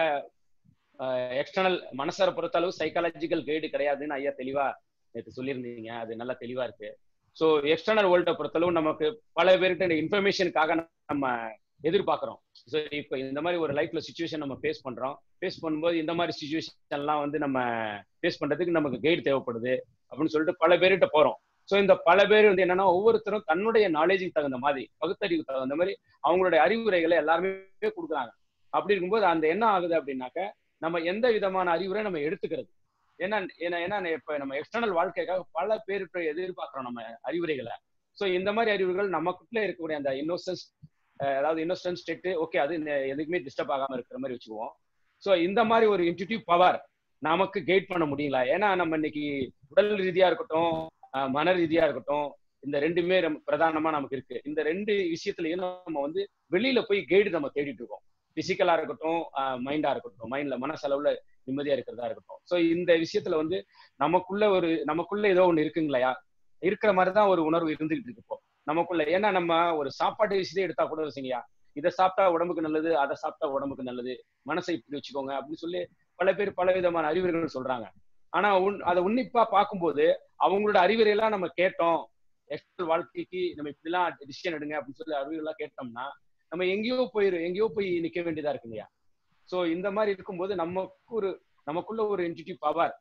எக்ஸ்டர்னல் மனசரை பொறுத்தளவு சைக்காலஜிக்கல் கைடு கிடையாதுன்னு ஐயா தெளிவா நேற்று சொல்லியிருந்தீங்க அது நல்லா தெளிவா இருக்கு ஸோ எக்ஸ்டர்னல் வேர்ல்டை பொறுத்தளவு நமக்கு பல பேர்கிட்ட இந்த இன்ஃபர்மேஷனுக்காக நம்ம எதிர்பார்க்குறோம் ஸோ இப்போ இந்த மாதிரி ஒரு லைஃப்ல சுச்சுவேஷன் நம்ம ஃபேஸ் பண்றோம் ஃபேஸ் பண்ணும்போது இந்த மாதிரி சுச்சுவேஷன்லாம் வந்து நம்ம ஃபேஸ் பண்றதுக்கு நமக்கு கைடு தேவைப்படுது அப்படின்னு சொல்லிட்டு பல பேர்கிட்ட போறோம் ஸோ இந்த பல பேர் வந்து என்னன்னா ஒவ்வொருத்தரும் தன்னுடைய நாலேஜுக்கு தகுந்த மாதிரி பகுத்தறிவுக்கு தகுந்த மாதிரி அவங்களுடைய அறிவுரைகளை எல்லாருமே கொடுக்குறாங்க அப்படி இருக்கும்போது அந்த என்ன ஆகுது அப்படின்னாக்க நம்ம எந்த விதமான அறிவுரை நம்ம எடுத்துக்கிறது ஏன்னா ஏன்னா ஏன்னா இப்ப நம்ம எக்ஸ்டர்னல் வாழ்க்கைக்காக பல பேர்கிட்ட எதிர்பார்க்கிறோம் நம்ம அறிவுரைகளை ஸோ இந்த மாதிரி அறிவுரைகள் நமக்குள்ள இருக்கக்கூடிய அந்த இன்னோசன்ஸ் அதாவது இன்னோசன்ஸ் ஸ்டேட்டு ஓகே அது எதுக்குமே டிஸ்டர்ப் ஆகாம இருக்கிற மாதிரி வச்சுக்குவோம் ஸோ இந்த மாதிரி ஒரு இன்டியூட்டிவ் பவர் நமக்கு கைட் பண்ண முடியல ஏன்னா நம்ம இன்னைக்கு உடல் ரீதியா இருக்கட்டும் மன ரீதியா இருக்கட்டும் இந்த ரெண்டுமே பிரதானமா நமக்கு இருக்கு இந்த ரெண்டு விஷயத்துலயும் நம்ம வந்து வெளியில போய் கைடு நம்ம தேடிட்டு இருக்கோம் பிசிக்கலா இருக்கட்டும் மைண்டா இருக்கட்டும் மைண்ட்ல மனசளவுல நிம்மதியா இருக்கிறதா இருக்கட்டும் ஸோ இந்த விஷயத்துல வந்து நமக்குள்ள ஒரு நமக்குள்ள ஏதோ ஒண்ணு இருக்குங்களையா இருக்கிற மாதிரி தான் ஒரு உணர்வு இருந்துகிட்டு இருக்கு இப்போ நமக்குள்ள ஏன்னா நம்ம ஒரு சாப்பாட்டு விஷயத்தை எடுத்தா கூட வச்சுங்கய்யா இதை சாப்பிட்டா உடம்புக்கு நல்லது அதை சாப்பிட்டா உடம்புக்கு நல்லது மனசை இப்படி வச்சுக்கோங்க அப்படின்னு சொல்லி பல பேர் பல விதமான அறிவுரைகள் சொல்றாங்க ஆனா உன் அதை உன்னிப்பா பார்க்கும்போது அவங்களோட அறிவுரையெல்லாம் நம்ம கேட்டோம் எக்ஸ்டல் வாழ்க்கைக்கு நம்ம இப்படிலாம் டிசிஷன் எடுங்க அப்படின்னு சொல்லி அறிவுரைலாம் கேட்டோம்னா நம்ம எங்கேயோ போயிரு எங்கேயோ போய் நிக்க வேண்டியதா இருக்குங்கய்யா ஸோ இந்த மாதிரி இருக்கும்போது நமக்கு ஒரு நமக்குள்ள ஒரு இன்டிடியூவ் பவர்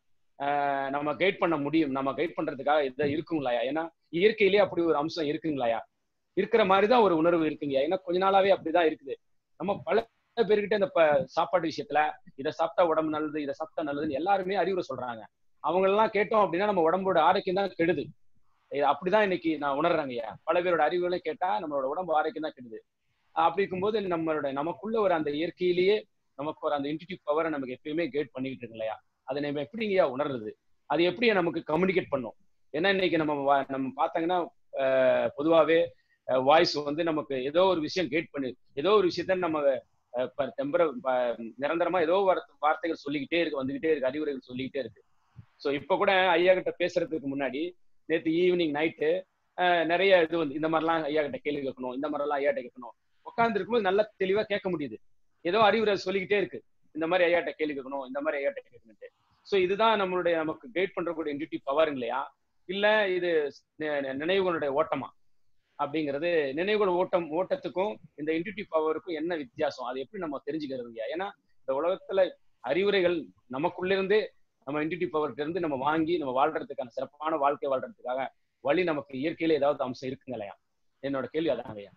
நம்ம கைட் பண்ண முடியும் நம்ம கைட் பண்றதுக்காக இதை இருக்குங்களாயா ஏன்னா இயற்கையிலேயே அப்படி ஒரு அம்சம் இருக்குங்களாயா இருக்கிற மாதிரி தான் ஒரு உணர்வு இருக்குங்கய்யா ஏன்னா கொஞ்ச நாளாவே அப்படிதான் இருக்குது நம்ம பல பேர்கிட்ட இந்த சாப்பாடு விஷயத்துல இதை சாப்பிட்டா உடம்பு நல்லது இதை சாப்பிட்டா நல்லதுன்னு எல்லாருமே அறிவுரை சொல்றாங்க அவங்க எல்லாம் கேட்டோம் அப்படின்னா நம்ம உடம்போட ஆரோக்கியம் தான் கெடுது அப்படிதான் இன்னைக்கு நான் உணர்றாங்கய்யா பல பேரோட அறிவுகளை கேட்டா நம்மளோட உடம்பு ஆரோக்கியம் தான் கெடுது அப்படி இருக்கும்போது நம்மளோட நமக்குள்ள ஒரு அந்த இயற்கையிலேயே நமக்கு ஒரு அந்த இன்டிடியூட் பவரை நமக்கு எப்பயுமே கைட் பண்ணிக்கிட்டு இருக்கு இல்லையா அதை நம்ம எப்படிங்கய்யா உணர்றது அது எப்படி நமக்கு கம்யூனிகேட் பண்ணும் ஏன்னா இன்னைக்கு நம்ம நம்ம பார்த்தாங்கன்னா பொதுவாகவே வாய்ஸ் வந்து நமக்கு ஏதோ ஒரு விஷயம் கைட் பண்ணு ஏதோ ஒரு விஷயத்த நம்ம டெம்பர நிரந்தரமா ஏதோ வார்த்தைகள் சொல்லிக்கிட்டே இருக்கு வந்துகிட்டே இருக்கு அறிவுரைகள் சொல்லிக்கிட்டே இருக்கு ஸோ இப்போ கூட ஐயா கிட்ட பேசுறதுக்கு முன்னாடி நேற்று ஈவினிங் நைட்டு நிறைய இது வந்து இந்த மாதிரிலாம் ஐயா கிட்ட கேள்வி கேட்கணும் இந்த மாதிரிலாம் ஐயாட்ட கேட்கணும் உட்காந்து இருக்கும்போது நல்லா தெளிவா கேட்க முடியுது ஏதோ அறிவுரை சொல்லிக்கிட்டே இருக்கு இந்த மாதிரி ஐயாட்ட கேள்வி கேட்கணும் இந்த மாதிரி ஐயாட்ட கேட்கணும்ட்டு ஸோ இதுதான் நம்மளுடைய நமக்கு கைட் பண்றக்கூடிய இன்டியூட்டிவ் பவர் இல்லையா இல்ல இது நினைவுகளுடைய ஓட்டமா அப்படிங்கிறது நினைவுகள் ஓட்டம் ஓட்டத்துக்கும் இந்த இன்டியூட்டிவ் பவருக்கும் என்ன வித்தியாசம் அது எப்படி நம்ம தெரிஞ்சுக்கிறதுங்க ஏன்னா இந்த உலகத்துல அறிவுரைகள் நமக்குள்ளிருந்து நம்ம இன்டியூட்டிவ் பவர்கிட்ட இருந்து நம்ம வாங்கி நம்ம வாழ்றதுக்கான சிறப்பான வாழ்க்கை வாழ்றதுக்காக வழி நமக்கு இயற்கையில ஏதாவது அம்சம் இருக்குங்க இல்லையா என்னோட கேள்வி அதான் ஐயா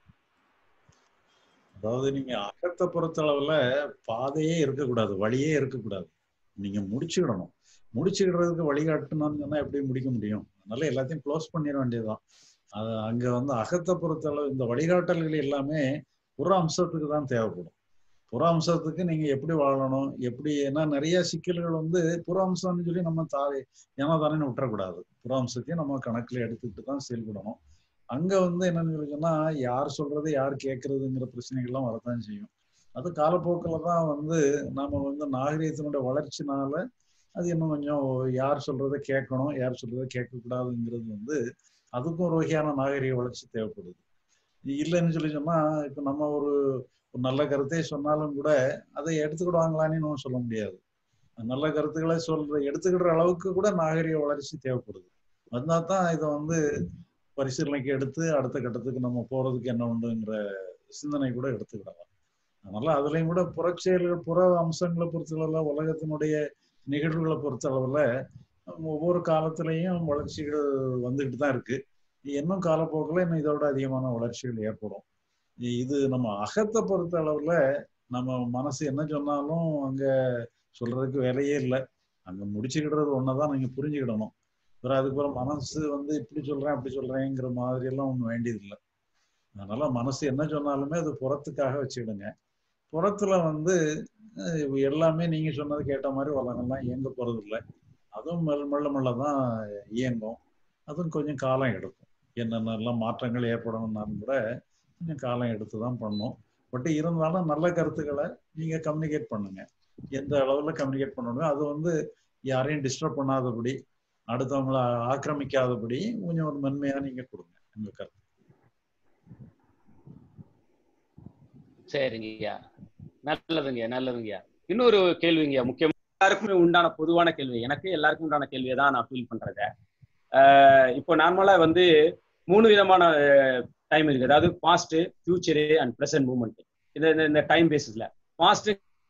அதாவது நீங்க அகத்தை பொறுத்தளவுல பாதையே இருக்கக்கூடாது வழியே இருக்கக்கூடாது நீங்க முடிச்சுக்கிடணும் முடிச்சுக்கிடுறதுக்கு வழிகாட்டணும்னு சொன்னா எப்படி முடிக்க முடியும் அதனால எல்லாத்தையும் க்ளோஸ் பண்ணிட வேண்டியதுதான் அது அங்க வந்து அகத்தை பொறுத்தளவு இந்த வழிகாட்டல்கள் எல்லாமே புற அம்சத்துக்கு தான் தேவைப்படும் புற அம்சத்துக்கு நீங்க எப்படி வாழணும் எப்படி ஏன்னா நிறைய சிக்கல்கள் வந்து புற அம்சம்னு சொல்லி நம்ம தாவே ஏன்னா தானே விட்டுறக்கூடாது புற அம்சத்தையும் நம்ம கணக்குல எடுத்துக்கிட்டு தான் செயல்படணும் அங்க வந்து என்னன்னு சொல்லி சொன்னா யார் சொல்றது யார் கேட்கறதுங்கிற பிரச்சனைகள்லாம் வரத்தான் செய்யும் அது காலப்போக்கில் தான் வந்து நாம வந்து நாகரீகத்தினுடைய வளர்ச்சினால அது இன்னும் கொஞ்சம் யார் சொல்றதை கேட்கணும் யார் சொல்றதை கேட்கக்கூடாதுங்கிறது வந்து அதுக்கும் ஒரு வகையான நாகரிக வளர்ச்சி தேவைப்படுது இல்லைன்னு சொல்லி சொன்னா இப்ப நம்ம ஒரு ஒரு நல்ல கருத்தை சொன்னாலும் கூட அதை எடுத்துக்கிடுவாங்களான்னு நம்ம சொல்ல முடியாது நல்ல கருத்துக்களை சொல்ற எடுத்துக்கிற அளவுக்கு கூட நாகரிக வளர்ச்சி தேவைப்படுது வந்தா தான் இதை வந்து பரிசீலனைக்கு எடுத்து அடுத்த கட்டத்துக்கு நம்ம போறதுக்கு என்ன உண்டுங்கிற சிந்தனை கூட எடுத்துக்கிடலாம் அதனால அதுலயும் கூட புறச்செயல்கள் புற அம்சங்களை பொறுத்தளவுல உலகத்தினுடைய நிகழ்வுகளை பொறுத்தளவுல ஒவ்வொரு காலத்திலையும் வளர்ச்சிகள் வந்துகிட்டு தான் இருக்கு இன்னும் காலப்போக்கில் இன்னும் இதோட அதிகமான வளர்ச்சிகள் ஏற்படும் இது நம்ம அகத்தை பொறுத்த அளவுல நம்ம மனசு என்ன சொன்னாலும் அங்க சொல்றதுக்கு வேலையே இல்லை அங்க முடிச்சுக்கிடுறது ஒன்னதான் நீங்க புரிஞ்சுக்கிடணும் அப்புறம் அதுக்கப்புறம் மனசு வந்து இப்படி சொல்றேன் அப்படி சொல்றேங்கிற மாதிரி எல்லாம் ஒன்றும் வேண்டியது இல்லை அதனால மனசு என்ன சொன்னாலுமே அது புறத்துக்காக வச்சுக்கிடுங்க புறத்துல வந்து எல்லாமே நீங்க சொன்னது கேட்ட மாதிரி உலகம்லாம் இயங்க போறது இல்லை அதுவும் மெல்ல மெல்ல மெல்ல தான் இயங்கும் அதுவும் கொஞ்சம் காலம் எடுக்கும் என்னென்னலாம் மாற்றங்கள் ஏற்படணும்னாலும் கூட கொஞ்சம் காலம் எடுத்து தான் பண்ணும் பட் இருந்தாலும் நல்ல கருத்துக்களை நீங்க கம்யூனிகேட் பண்ணுங்க எந்த அளவுல கம்யூனிகேட் பண்ணணும் அது வந்து யாரையும் டிஸ்டர்ப் பண்ணாதபடி அடுத்தவங்களை ஆக்கிரமிக்காதபடி கொஞ்சம் ஒரு மென்மையா நீங்க கொடுங்க உங்க கருத்து சரிங்கய்யா நல்லதுங்கய்யா நல்லதுங்கய்யா இன்னொரு கேள்விங்கய்யா முக்கியம் எல்லாருக்குமே உண்டான பொதுவான கேள்வி எனக்கு எல்லாருக்கும் உண்டான கேள்வியை தான் நான் ஃபீல் பண்றத இப்போ நார்மலா வந்து மூணு விதமான டைம் இருக்கு அதாவது past future and present moment இந்த இந்த- இந்த டைம் பேசிஸ்ல பாஸ்ட்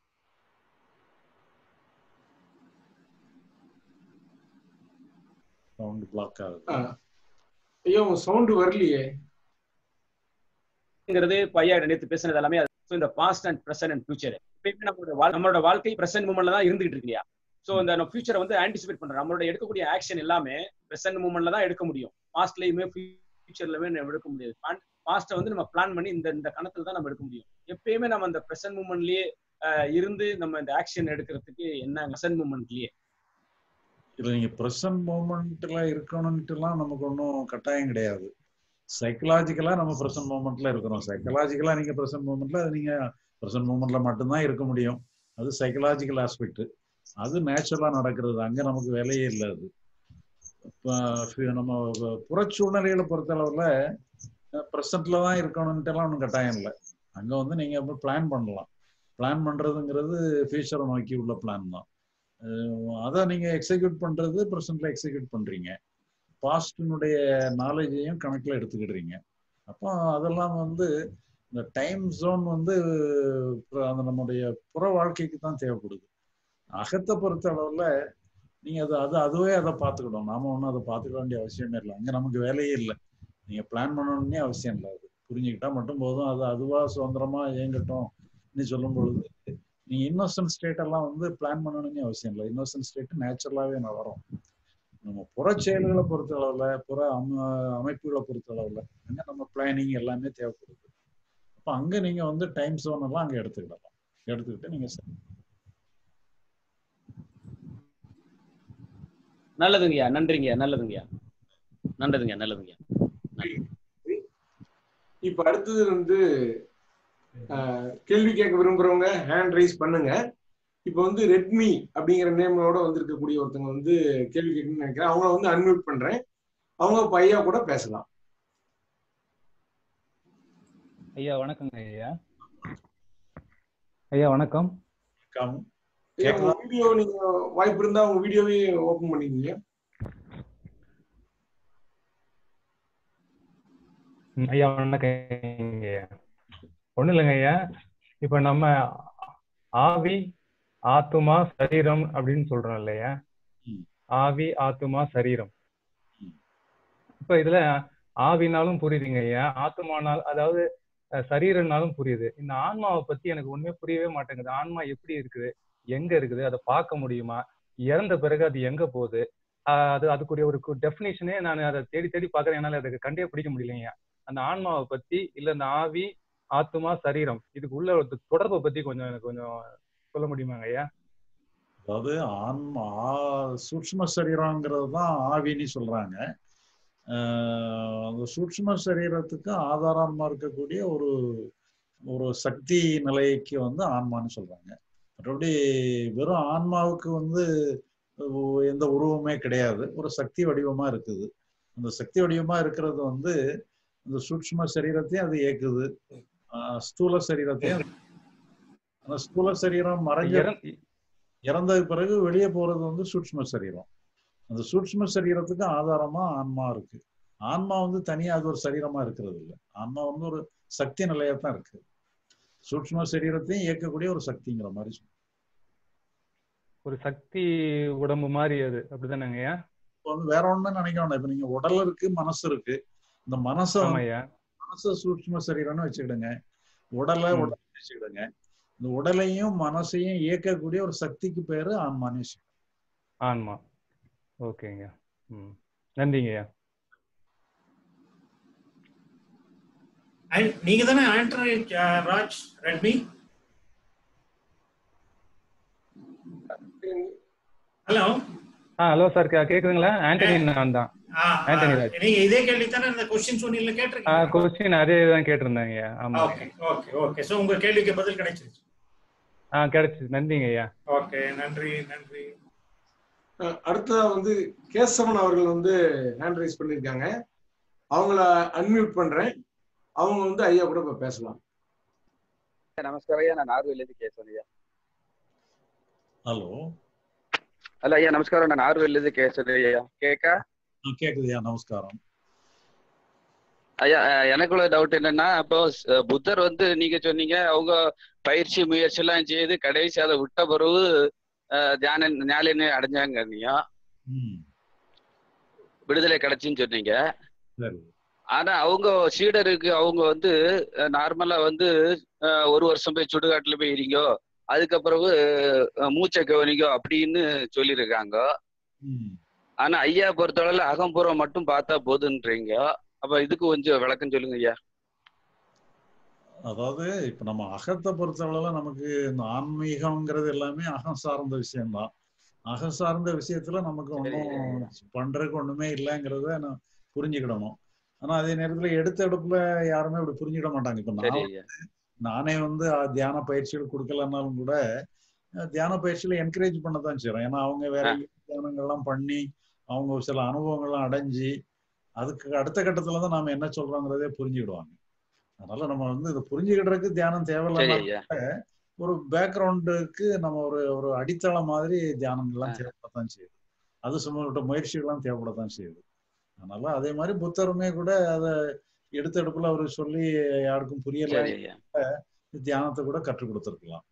சவுண்ட் பிளாக் ஆகுது ஐயோ சவுண்ட் வரலையே ங்கிறது பையா நேற்று பேசுனது எல்லாமே ஸோ இந்த past and present and future எப்பயுமே நம்மளோட வாழ்- நம்மளோட வாழ்க்கை ப்ரெசன்ட் மூமெண்ட்ல தான் இருந்துகிட்டு இருக்கு இல்லையா ஸோ இந்த ஃபியூச்சரை வந்து ஆன்டிசிபேட் பண்றோம் நம்மளோட எடுக்கக்கூடிய ஆக்ஷன் எல்லாமே ப்ரெசன்ட் மூமெண்ட்ல தான் எடுக்க முடியும் பாஸ்ட்லயுமே ஃபியூச்சர்லயுமே நம்ம எடுக்க முடியாது பாஸ்ட்டை வந்து நம்ம பிளான் பண்ணி இந்த இந்த கணத்துல தான் நம்ம எடுக்க முடியும் எப்பயுமே நம்ம அந்த ப்ரெசன்ட் மூமெண்ட்லயே இருந்து நம்ம இந்த ஆக்ஷன் எடுக்கிறதுக்கு என்ன ப்ரெசன்ட் மூமெண்ட்லயே இதுல நீங்க ப்ரெசன்ட் மூமெண்ட்ல இருக்கணும்ட்டுலாம் நமக்கு ஒன்றும் கட்டாயம் கிடையாது சைக்கலாஜிக்கலா நம்ம ப்ரெசன்ட் மூமெண்ட்ல இருக்கிறோம் சைக்கலாஜிக்கலா நீங்க ப்ரெசன்ட் மூமெண்ட்ல அது நீங்க ப்ரெசன்ட் மூமெண்ட்ல மட்டும்தான் இருக்க முடியும் அது சைக்கலாஜிக்கல் ஆஸ்பெக்ட் அது நேச்சுரலா நடக்கிறது அங்க நமக்கு வேலையே இல்லை அது இப்ப நம்ம புறச்சூழ்நிலைகளை பொறுத்தளவுல ப்ரெசன்ட்ல தான் இருக்கணும்ட்டுலாம் ஒன்றும் கட்டாயம் இல்லை அங்க வந்து நீங்க பிளான் பண்ணலாம் பிளான் பண்றதுங்கிறது ஃபியூச்சரை நோக்கி உள்ள பிளான் தான் அதை நீங்க எக்ஸிக்யூட் பண்றது ப்ரெசென்ட்ல எக்ஸிக்யூட் பண்றீங்க பாஸ்டினுடைய நாலேஜையும் கணக்குல எடுத்துக்கிடுறீங்க அப்போ அதெல்லாம் வந்து இந்த டைம் ஜோன் வந்து அந்த நம்முடைய புற வாழ்க்கைக்கு தான் தேவைப்படுது அகத்தை பொறுத்த அளவுல நீங்க அது அது அதுவே அதை பார்த்துக்கிடும் நாம ஒன்றும் அதை பார்த்துக்க வேண்டிய அவசியமே இல்லை அங்க நமக்கு வேலையே இல்லை நீங்க பிளான் பண்ணணும்னே அவசியம் இல்லை அது புரிஞ்சுக்கிட்டா மட்டும் போதும் அது அதுவா சுதந்திரமா இயங்கட்டும் நீ சொல்லும் பொழுது நீங்க இன்னோசன்ட் ஸ்டேட் எல்லாம் வந்து பிளான் பண்ணணும்னு அவசியம் இல்லை இன்னோசன்ட் ஸ்டேட் நேச்சுரலாவே நான் வரும் நம்ம புற செயல்களை பொறுத்த அளவுல புற அம அமைப்புகளை பொறுத்த அளவுல அங்க நம்ம பிளானிங் எல்லாமே தேவைப்படுது அப்ப அங்க நீங்க வந்து டைம் ஜோன் எல்லாம் அங்க எடுத்துக்கிடலாம் எடுத்துக்கிட்டு நீங்க நல்லதுங்கய்யா நன்றிங்கய்யா நல்லதுங்கய்யா நல்லதுங்கய்யா நல்லதுங்கய்யா இப்ப அடுத்தது வந்து கேள்வி கேட்க விரும்புறவங்க ஹேண்ட் ரைஸ் பண்ணுங்க இப்ப வந்து ரெட்மி அப்படிங்கிற நேமோட வந்திருக்கக்கூடிய ஒருத்தவங்க வந்து கேள்வி கேட்கணும்னு நினைக்கிறேன் அவங்கள வந்து அன்மியூட் பண்றேன் அவங்க பையா கூட பேசலாம் ஐயா வணக்கங்க ஐயா ஐயா வணக்கம் வீடியோ நீங்க வாய்ப்பு இருந்தா உங்க வீடியோவே ஓபன் பண்ணிக்கீங்க ஐயா வணக்கம் ஐயா ஒண்ணும் இல்லைங்க ஐயா இப்ப நம்ம ஆவி ஆத்துமா சரீரம் அப்படின்னு சொல்றோம் இல்லையா ஆவி ஆத்துமா சரீரம் இப்ப இதுல ஆவினாலும் புரியுதுங்க ஐயா ஆத்துமானால் அதாவது சரீரம்னாலும் புரியுது இந்த ஆன்மாவை பத்தி எனக்கு ஒண்ணுமே புரியவே மாட்டேங்குது ஆன்மா எப்படி இருக்குது எங்க இருக்குது அதை பார்க்க முடியுமா இறந்த பிறகு அது எங்க போகுது அது அதுக்குரிய ஒரு டெஃபினேஷனே நான் அதை தேடி தேடி பாக்குறேன் என்னால அதுக்கு கண்டே பிடிக்க முடியலைங்க அந்த ஆன்மாவை பத்தி இல்ல இந்த ஆவி ஆத்துமா சரீரம் இதுக்கு உள்ள ஒரு தொடர்பை பத்தி கொஞ்சம் எனக்கு கொஞ்சம் சொல்ல முடியுமாங்க ஐயா அதாவது ஆன்மா சூக்ம சரீரங்கிறது தான் ஆவின்னு சொல்றாங்க அந்த சூக்ம சரீரத்துக்கு ஆதாரமா இருக்கக்கூடிய ஒரு ஒரு சக்தி நிலைக்கு வந்து ஆன்மான்னு சொல்றாங்க மற்றபடி வெறும் ஆன்மாவுக்கு வந்து எந்த உருவமே கிடையாது ஒரு சக்தி வடிவமா இருக்குது அந்த சக்தி வடிவமா இருக்கிறது வந்து இந்த சூக்ம சரீரத்தையும் அது இயக்குது ஸ்தூல சரீரத்தையும் அந்த ஸ்தூல சரீரம் மறைஞ்ச இறந்ததுக்கு பிறகு வெளியே போறது வந்து சூக்ம சரீரம் அந்த சூக்ம சரீரத்துக்கு ஆதாரமா ஆன்மா இருக்கு ஆன்மா வந்து தனியா அது ஒரு சரீரமா இருக்கிறது இல்லை ஆன்மா வந்து ஒரு சக்தி நிலையத்தான் இருக்கு சூக்ம சரீரத்தையும் இயக்கக்கூடிய ஒரு சக்திங்கிற மாதிரி ஒரு சக்தி உடம்பு மாதிரி அது அப்படிதானங்கய்யா இப்போ வந்து வேற ஒண்ணு நினைக்க வேண்டாம் இப்ப நீங்க உடல் இருக்கு மனசு இருக்கு இந்த மனசை மனச சூக்ம சரீரம்னு வச்சுக்கிடுங்க உடலை உடல் வச்சுக்கிடுங்க இந்த உடலையும் மனசையும் இயக்கக்கூடிய ஒரு சக்திக்கு பேரு ஆன்மான்னு ஆன்மா ஓகேங்க ம் நன்றிங்கய்யா நீங்க தானே ஆண்டனி ராஜ் ரெட்மி ஹலோ ஆ ஹலோ சார் கேக்குதுங்களா ஆண்டனி நான் தான் ஆண்டனி ராஜ் நீங்க இதே கேள்வி தானே இந்த கொஸ்டின் சொன்னீங்கல கேட்டிருக்கீங்க கொஸ்டின் அதே தான் கேட்டிருந்தாங்க ஆமா ஓகே ஓகே ஓகே சோ உங்க கேள்விக்கு பதில் கிடைச்சிருச்சு ஆ கிடைச்சிது நன்றிங்க ஐயா ஓகே நன்றி நன்றி அடுத்ததா வந்து கேசவன் அவர்கள் வந்து ஹேண்ட் ரைஸ் பண்ணிருக்காங்க அவங்கள அன்மியூட் பண்றேன் அவங்க வந்து ஐயா கூட இப்ப பேசலாம் நமஸ்காரம் ஐயா நான் நார்வேலேருந்து கேசவன் ஐயா ஹலோ ஹலோ ஐயா நமஸ்காரம் நான் நார்வேலேருந்து கேசவன் ஐயா கேக்கா கேக்குதுயா நமஸ்காரம் ஐயா அஹ், எனக்குள்ள டவுட் என்னன்னா இப்போ ஸ்- புத்தர் வந்து நீங்க சொன்னீங்க அவங்க பயிற்சி முயற்சி எல்லாம் செய்து கடைசி அதை விட்ட பிறகு அஹ், தியான ஞாலினை அடைஞ்சாங்க நீங்க ம் விடுதலை கிடைச்சுன்னு சொன்னீங்க சரி ஆனா அவங்க சீடருக்கு அவங்க வந்து நார்மலா வந்து அஹ், ஒரு வருஷம் போய் சுடுகாட்டுல போய் இருங்கோ அதுக்கப்புறம் அஹ், மூச்சை கவனிக்கோ அப்படின்னு சொல்லியிருக்காங்க ம் ஆனா ஐயா பொறுத்தளவுல அகம்புறம் மட்டும் பார்த்தா போதுன்றீங்க அப்ப இதுக்கு கொஞ்சம் விளக்கம் சொல்லுங்க ஐயா அதாவது இப்ப நம்ம அகத்தை பொறுத்தளவுல நமக்கு இந்த ஆன்மீகம்ங்கிறது எல்லாமே அகம் சார்ந்த விஷயம்தான் அகம் சார்ந்த விஷயத்துல நமக்கு ஒன்றும் பண்றதுக்கு ஒண்ணுமே இல்லைங்கிறத நான் புரிஞ்சுக்கிடணும் ஆனா அதே நேரத்துல எடுத்த எடுப்புல யாருமே அப்படி புரிஞ்சுக்கிட மாட்டாங்க இப்ப சரி நான் ஐயா நானே வந்து அஹ், தியான பயிற்சிகள் கொடுக்கலன்னாலும் கூட அஹ், தியான பயிற்சியில என்கரேஜ் பண்ணத்தான் செய்றோம் ஏன்னா அவங்க வேற ஆ. தியானங்கள்லாம் பண்ணி அவங்க சில அனுபவங்கள்லாம் அடைஞ்சு அதுக்கு அடுத்த கட்டத்துல தான் நாம என்ன சொல்றோங்கிறதே புரிஞ்சுக்கிடுவாங்க அதனால நம்ம வந்து இதை புரிஞ்சுக்கிடுறதுக்கு தியானம் சரி தேவையில்லை ஐயா ஒரு பேக்ரவுண்டுக்கு நம்ம ஒரு ஒரு அடித்தளம் மாதிரி தியானங்கள்லாம் ஆ. தேவைப்படத்தான் செய்யுது அது சம்பந்தப்பட்ட முயற்சிகள்லாம் தேவைப்படத்தான் செய்யுது அதனால அதே மாதிரி புத்தருமே கூட அதை எடுத்த எடுப்புல அவரு சொல்லி யாருக்கும் புரியல சரி ஐயா தியானத்தை கூட கற்றுக் கொடுத்துருக்கலாம்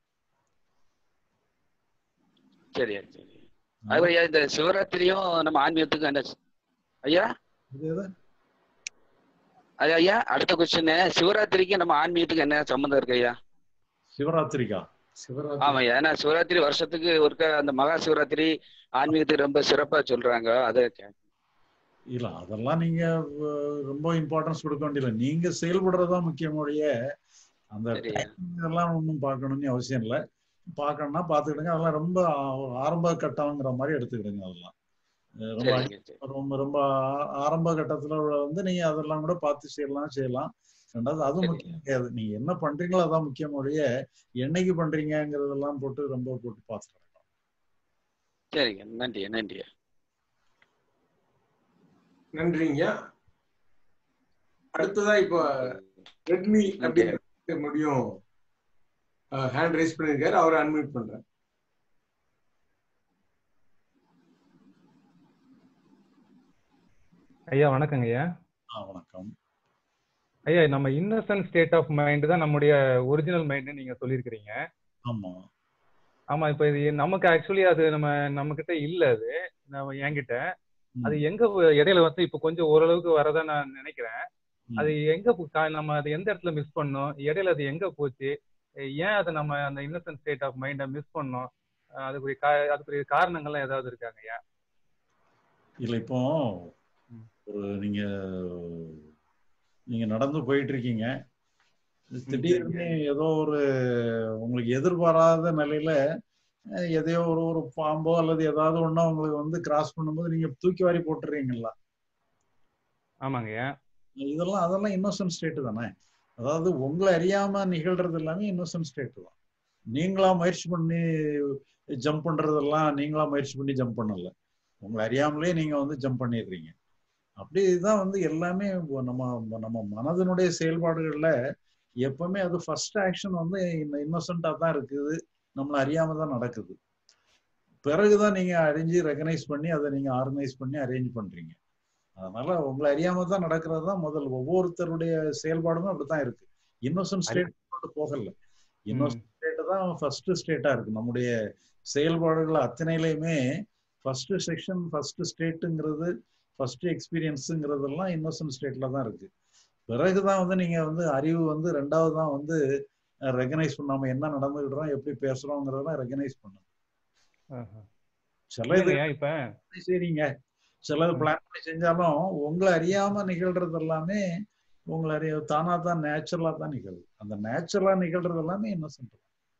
சரி ஐயா சரி அது ஐயா இந்த சிவராத்திரியும் நம்ம ஆன்மீகத்துக்கு என்ன ஐயா இது எது? அது ஐயா அடுத்த கொஸ்டின் சிவராத்திரிக்கு நம்ம ஆன்மீகத்துக்கு என்ன சம்மந்தம் இருக்கு ஐயா சிவராத்திரிக்கா சிவராத்திரி ஆமா ஐயா ஏன்னா சிவராத்திரி வருஷத்துக்கு ஒருக்க அந்த மகா சிவராத்திரி ஆன்மீகத்துக்கு ரொம்ப சிறப்பா சொல்றாங்க அதை கே- இல்ல அதெல்லாம் நீங்க அஹ், ரொம்ப இம்பார்ட்டன்ஸ் கொடுக்க வேண்டியதில்லை நீங்க செயல்படுறதுதான் முக்கியமுடைய அந்த சரி ஐயா timing இதெல்லாம் ஒன்றும் பார்க்கணும்னு அவசியம் இல்லை பார்க்கணும்னா பார்த்துக்கிடுங்க அதெல்லாம் ரொம்ப ஆ- ஆரம்ப கட்டம்ங்கிற மாதிரி எடுத்துக்கிடுங்க அதெல்லாம் அஹ் ரொம்ப அடி- சரிங்க சரி ரொம்ப ரொம்ப ஆ- ஆரம்ப கட்டத்துல வந்து நீங்க அதெல்லாம் கூட பார்த்து செய்யலாம் செய்யலாம் ரெண்டாவது அது சரி முக்கியம் கிடையாது நீங்க என்ன பண்றீங்களோ அதான் முக்கியமுடைய என்னைக்கு பண்றீங்கிறதெல்லாம் போட்டு ரொம்ப போட்டு பார்த்துட்டு சரிங்க நன்றி நன்றி நன்றிங்க அடுத்ததா இப்போ ரெட்மி அப்படிங்கிற முடியும் ஹேண்ட் ரைஸ் பண்ணிருக்காரு அவரை அன்மியூட் பண்றேன் ஐயா வணக்கங்க ஐயா ஆ வணக்கம் ஐயா நம்ம இன்னசென்ட் ஸ்டேட் ஆஃப் மைண்ட் தான் நம்முடைய ஒரிஜினல் மைண்ட் நீங்க சொல்லியிருக்கிறீங்க ஆமா ஆமா இப்ப இது நமக்கு ஆக்சுவலி அது நம்ம நம்ம கிட்ட இல்ல அது நம்ம என்கிட்ட அது எங்க வ- இடையில வந்து இப்ப கொஞ்சம் ஓரளவுக்கு வரதா நான் நினைக்கிறேன் அது எங்க போ- கா- நம்ம அது எந்த இடத்துல மிஸ் பண்ணோம் இடையில அது எங்க போச்சு அஹ் ஏன் அதை நம்ம அந்த இன்னசென்ட் ஸ்டேட் ஆஃப் மைண்டை மிஸ் பண்ணோம் அஹ் அதுக்குரிய கா- அதுக்குரிய காரணங்கள்லாம் ஏதாவது இருக்காங்க ஐயா இல்ல இப்போ ஒரு நீங்க நீங்க நடந்து போயிட்டு இருக்கீங்க திடீர்னு ஏதோ ஒரு உங்களுக்கு எதிர்பாராத நிலையில அஹ், எதையோ ஒரு ஒரு பாம்போ அல்லது ஏதாவது ஒண்ணு உங்களுக்கு வந்து கிராஸ் பண்ணும்போது நீங்க தூக்கி வாரி போட்டுறீங்களா ஆமாங்க ஐயா இதெல்லாம் அதெல்லாம் இன்னோசன்ட் ஸ்டேட் தானே அதாவது உங்களை அறியாம நிகழ்றது எல்லாமே இன்னோசன்ட் ஸ்டேட் தான் நீங்களா முயற்சி பண்ணி ஜம்ப் பண்றதெல்லாம் நீங்களா முயற்சி பண்ணி ஜம்ப் பண்ணல உங்களை அறியாமலே நீங்க வந்து ஜம்ப் பண்ணிடுறீங்க அப்படிதான் வந்து எல்லாமே நம்ம நம்ம மனதினுடைய செயல்பாடுகள்ல எப்பவுமே அது ஃபர்ஸ்ட் ஆக்ஷன் வந்து இன்னோசென்டா தான் இருக்குது நம்மளை அறியாம தான் நடக்குது பிறகுதான் நீங்க அறிஞ்சு ரெகனைஸ் பண்ணி அதை நீங்க ஆர்கனைஸ் பண்ணி அரேஞ்ச் பண்றீங்க அதனால உங்களை அறியாம தான் நடக்கிறது தான் முதல் ஒவ்வொருத்தருடைய செயல்பாடுமே அப்படித்தான் இருக்கு இன்னோசன்ட் ஸ்டேட் போகல இன்னோசன்ட் ஸ்டேட் தான் ஃபர்ஸ்ட் ஸ்டேட்டா இருக்கு நம்முடைய செயல்பாடுகள் அத்தனையிலையுமே ஃபர்ஸ்ட் செக்ஷன் ஃபர்ஸ்ட் ஸ்டேட்டுங்கிறது ஃபர்ஸ்ட் எக்ஸ்பீரியன்ஸுங்கிறதெல்லாம் இன்னோசன்ட் ஸ்டேட்ல தான் இருக்கு பிறகுதான் வந்து நீங்க வந்து அறிவு வந்து ரெண்டாவது தான் வந்து ரெகனைஸ் பண்ணாம என்ன நடந்துகிடுறோம் எப்படி பேசுறோங்கிறதெல்லாம் ரெகனைஸ் பண்ணும் ஆஹா. சில இது இல்லைங்கய்யா, இப்ப சரிங்க சிலது பிளான் பண்ணி செஞ்சாலும் உங்களை அறியாம நிகழ்றது எல்லாமே உங்களை அறிய தானா தான் நேச்சுரலா தான் நிகழுது அந்த நேச்சுரலா நிகழ்றது எல்லாமே இன்னசென்ட்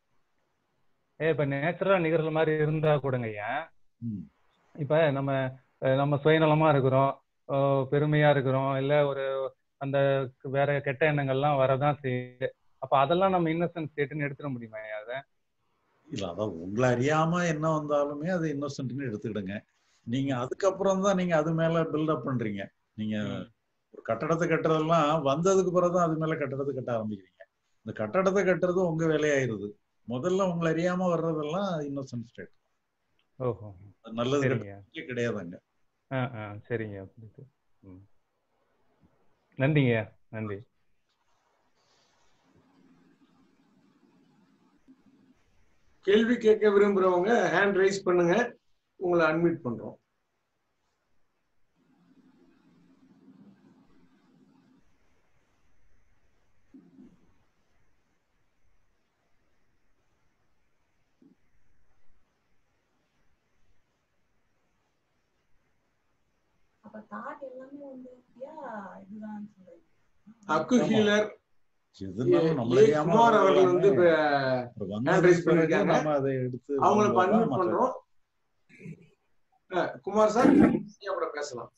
ஏ இப்ப நேச்சுரலா நிகழ்ற மாதிரி இருந்தா கூடங்க ஐயா ம் இப்ப நம்ம அஹ், நம்ம சுயநலமா இருக்கிறோம் அஹ், பெருமையா இருக்கிறோம் இல்ல ஒரு அந்த வேற கெட்ட எண்ணங்கள்லாம் வரதான் செய்யுது அப்ப அதெல்லாம் நம்ம இன்னசென்ட் ஸ்டேட்னு எடுத்துட முடியுமா ஐயா அதை இல்ல அதான் உங்களை அறியாம என்ன வந்தாலுமே அது இன்னோசென்ட்னு எடுத்துக்கிடுங்க நீங்க அதுக்கப்புறம் தான் நீங்க அது மேல பில்டப் பண்றீங்க நீங்க ஒரு கட்டடத்தை கட்டுறதெல்லாம் வந்ததுக்கு பிறகுதான் அது மேல கட்டடத்தை கட்ட ஆரம்பிக்கிறீங்க இந்த கட்டடத்தை கட்டுறது உங்க வேலையாயிருது முதல்ல உங்களை அறியாம வர்றதெல்லாம் இன்னோசன்ட் ஸ்டேட் ஓஹோ நல்லது சரிங்க கெட்டதுக்கே கிடையாதுங்க ஆ ஆ சரிங்க புரியுது ம் நன்றிங்க நன்றி கேள்வி கேட்க விரும்புறவங்க ஹேண்ட் ரைஸ் பண்ணுங்க உங்களை அன்மியூட் பண்றோம் அப்ப தாட் எல்லாமே வந்து யா இதுதான் சொல்றேன் அக்கு ஹீலர் எதுனாலும் நம்மள ஏ அறியாம குமார் அவர்கள் வந்து இப்ப அப்புறம் hand raise வந்ததுக்கு பிறகு பண்ணிருக்காங்க. நாம அதை எடுத்து அவங்கள இப்ப பண்ணும்போது தான் அன்மியூட் மற்ற- பண்றோம் அஹ், குமார் சார் ஐயா கூட பேசலாம்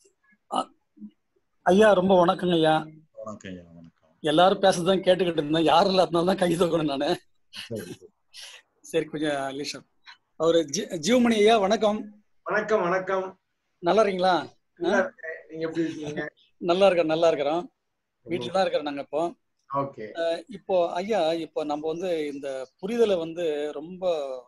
ஐயா ரொம்ப வணக்கங்க ஐயா வணக்கம் ஐயா வணக்கம் எல்லாரும் பேசுறதுதான் கேட்டுக்கிட்டு இருந்தேன் யாரும் இல்லாதனால தான் கை தூக்கணும் நானு சரி சரி. சரி கொஞ்சம் லிஷா அவரு ஜி- ஜீவமணி ஐயா வணக்கம் வணக்கம் வணக்கம் நல்லா இருக்கீங்களா நல்லா இருக்கேன். நீங்க எப்படி இருக்கீங்க நல்லா இருக்கேன் நல்லா இருக்கிறோம் வீட்டுல தான் இருக்கிறோம் நாங்க இப்போ ஓகே அஹ் இப்போ ஐயா இப்போ நம்ம வந்து இந்த புரிதலை வந்து ரொம்ப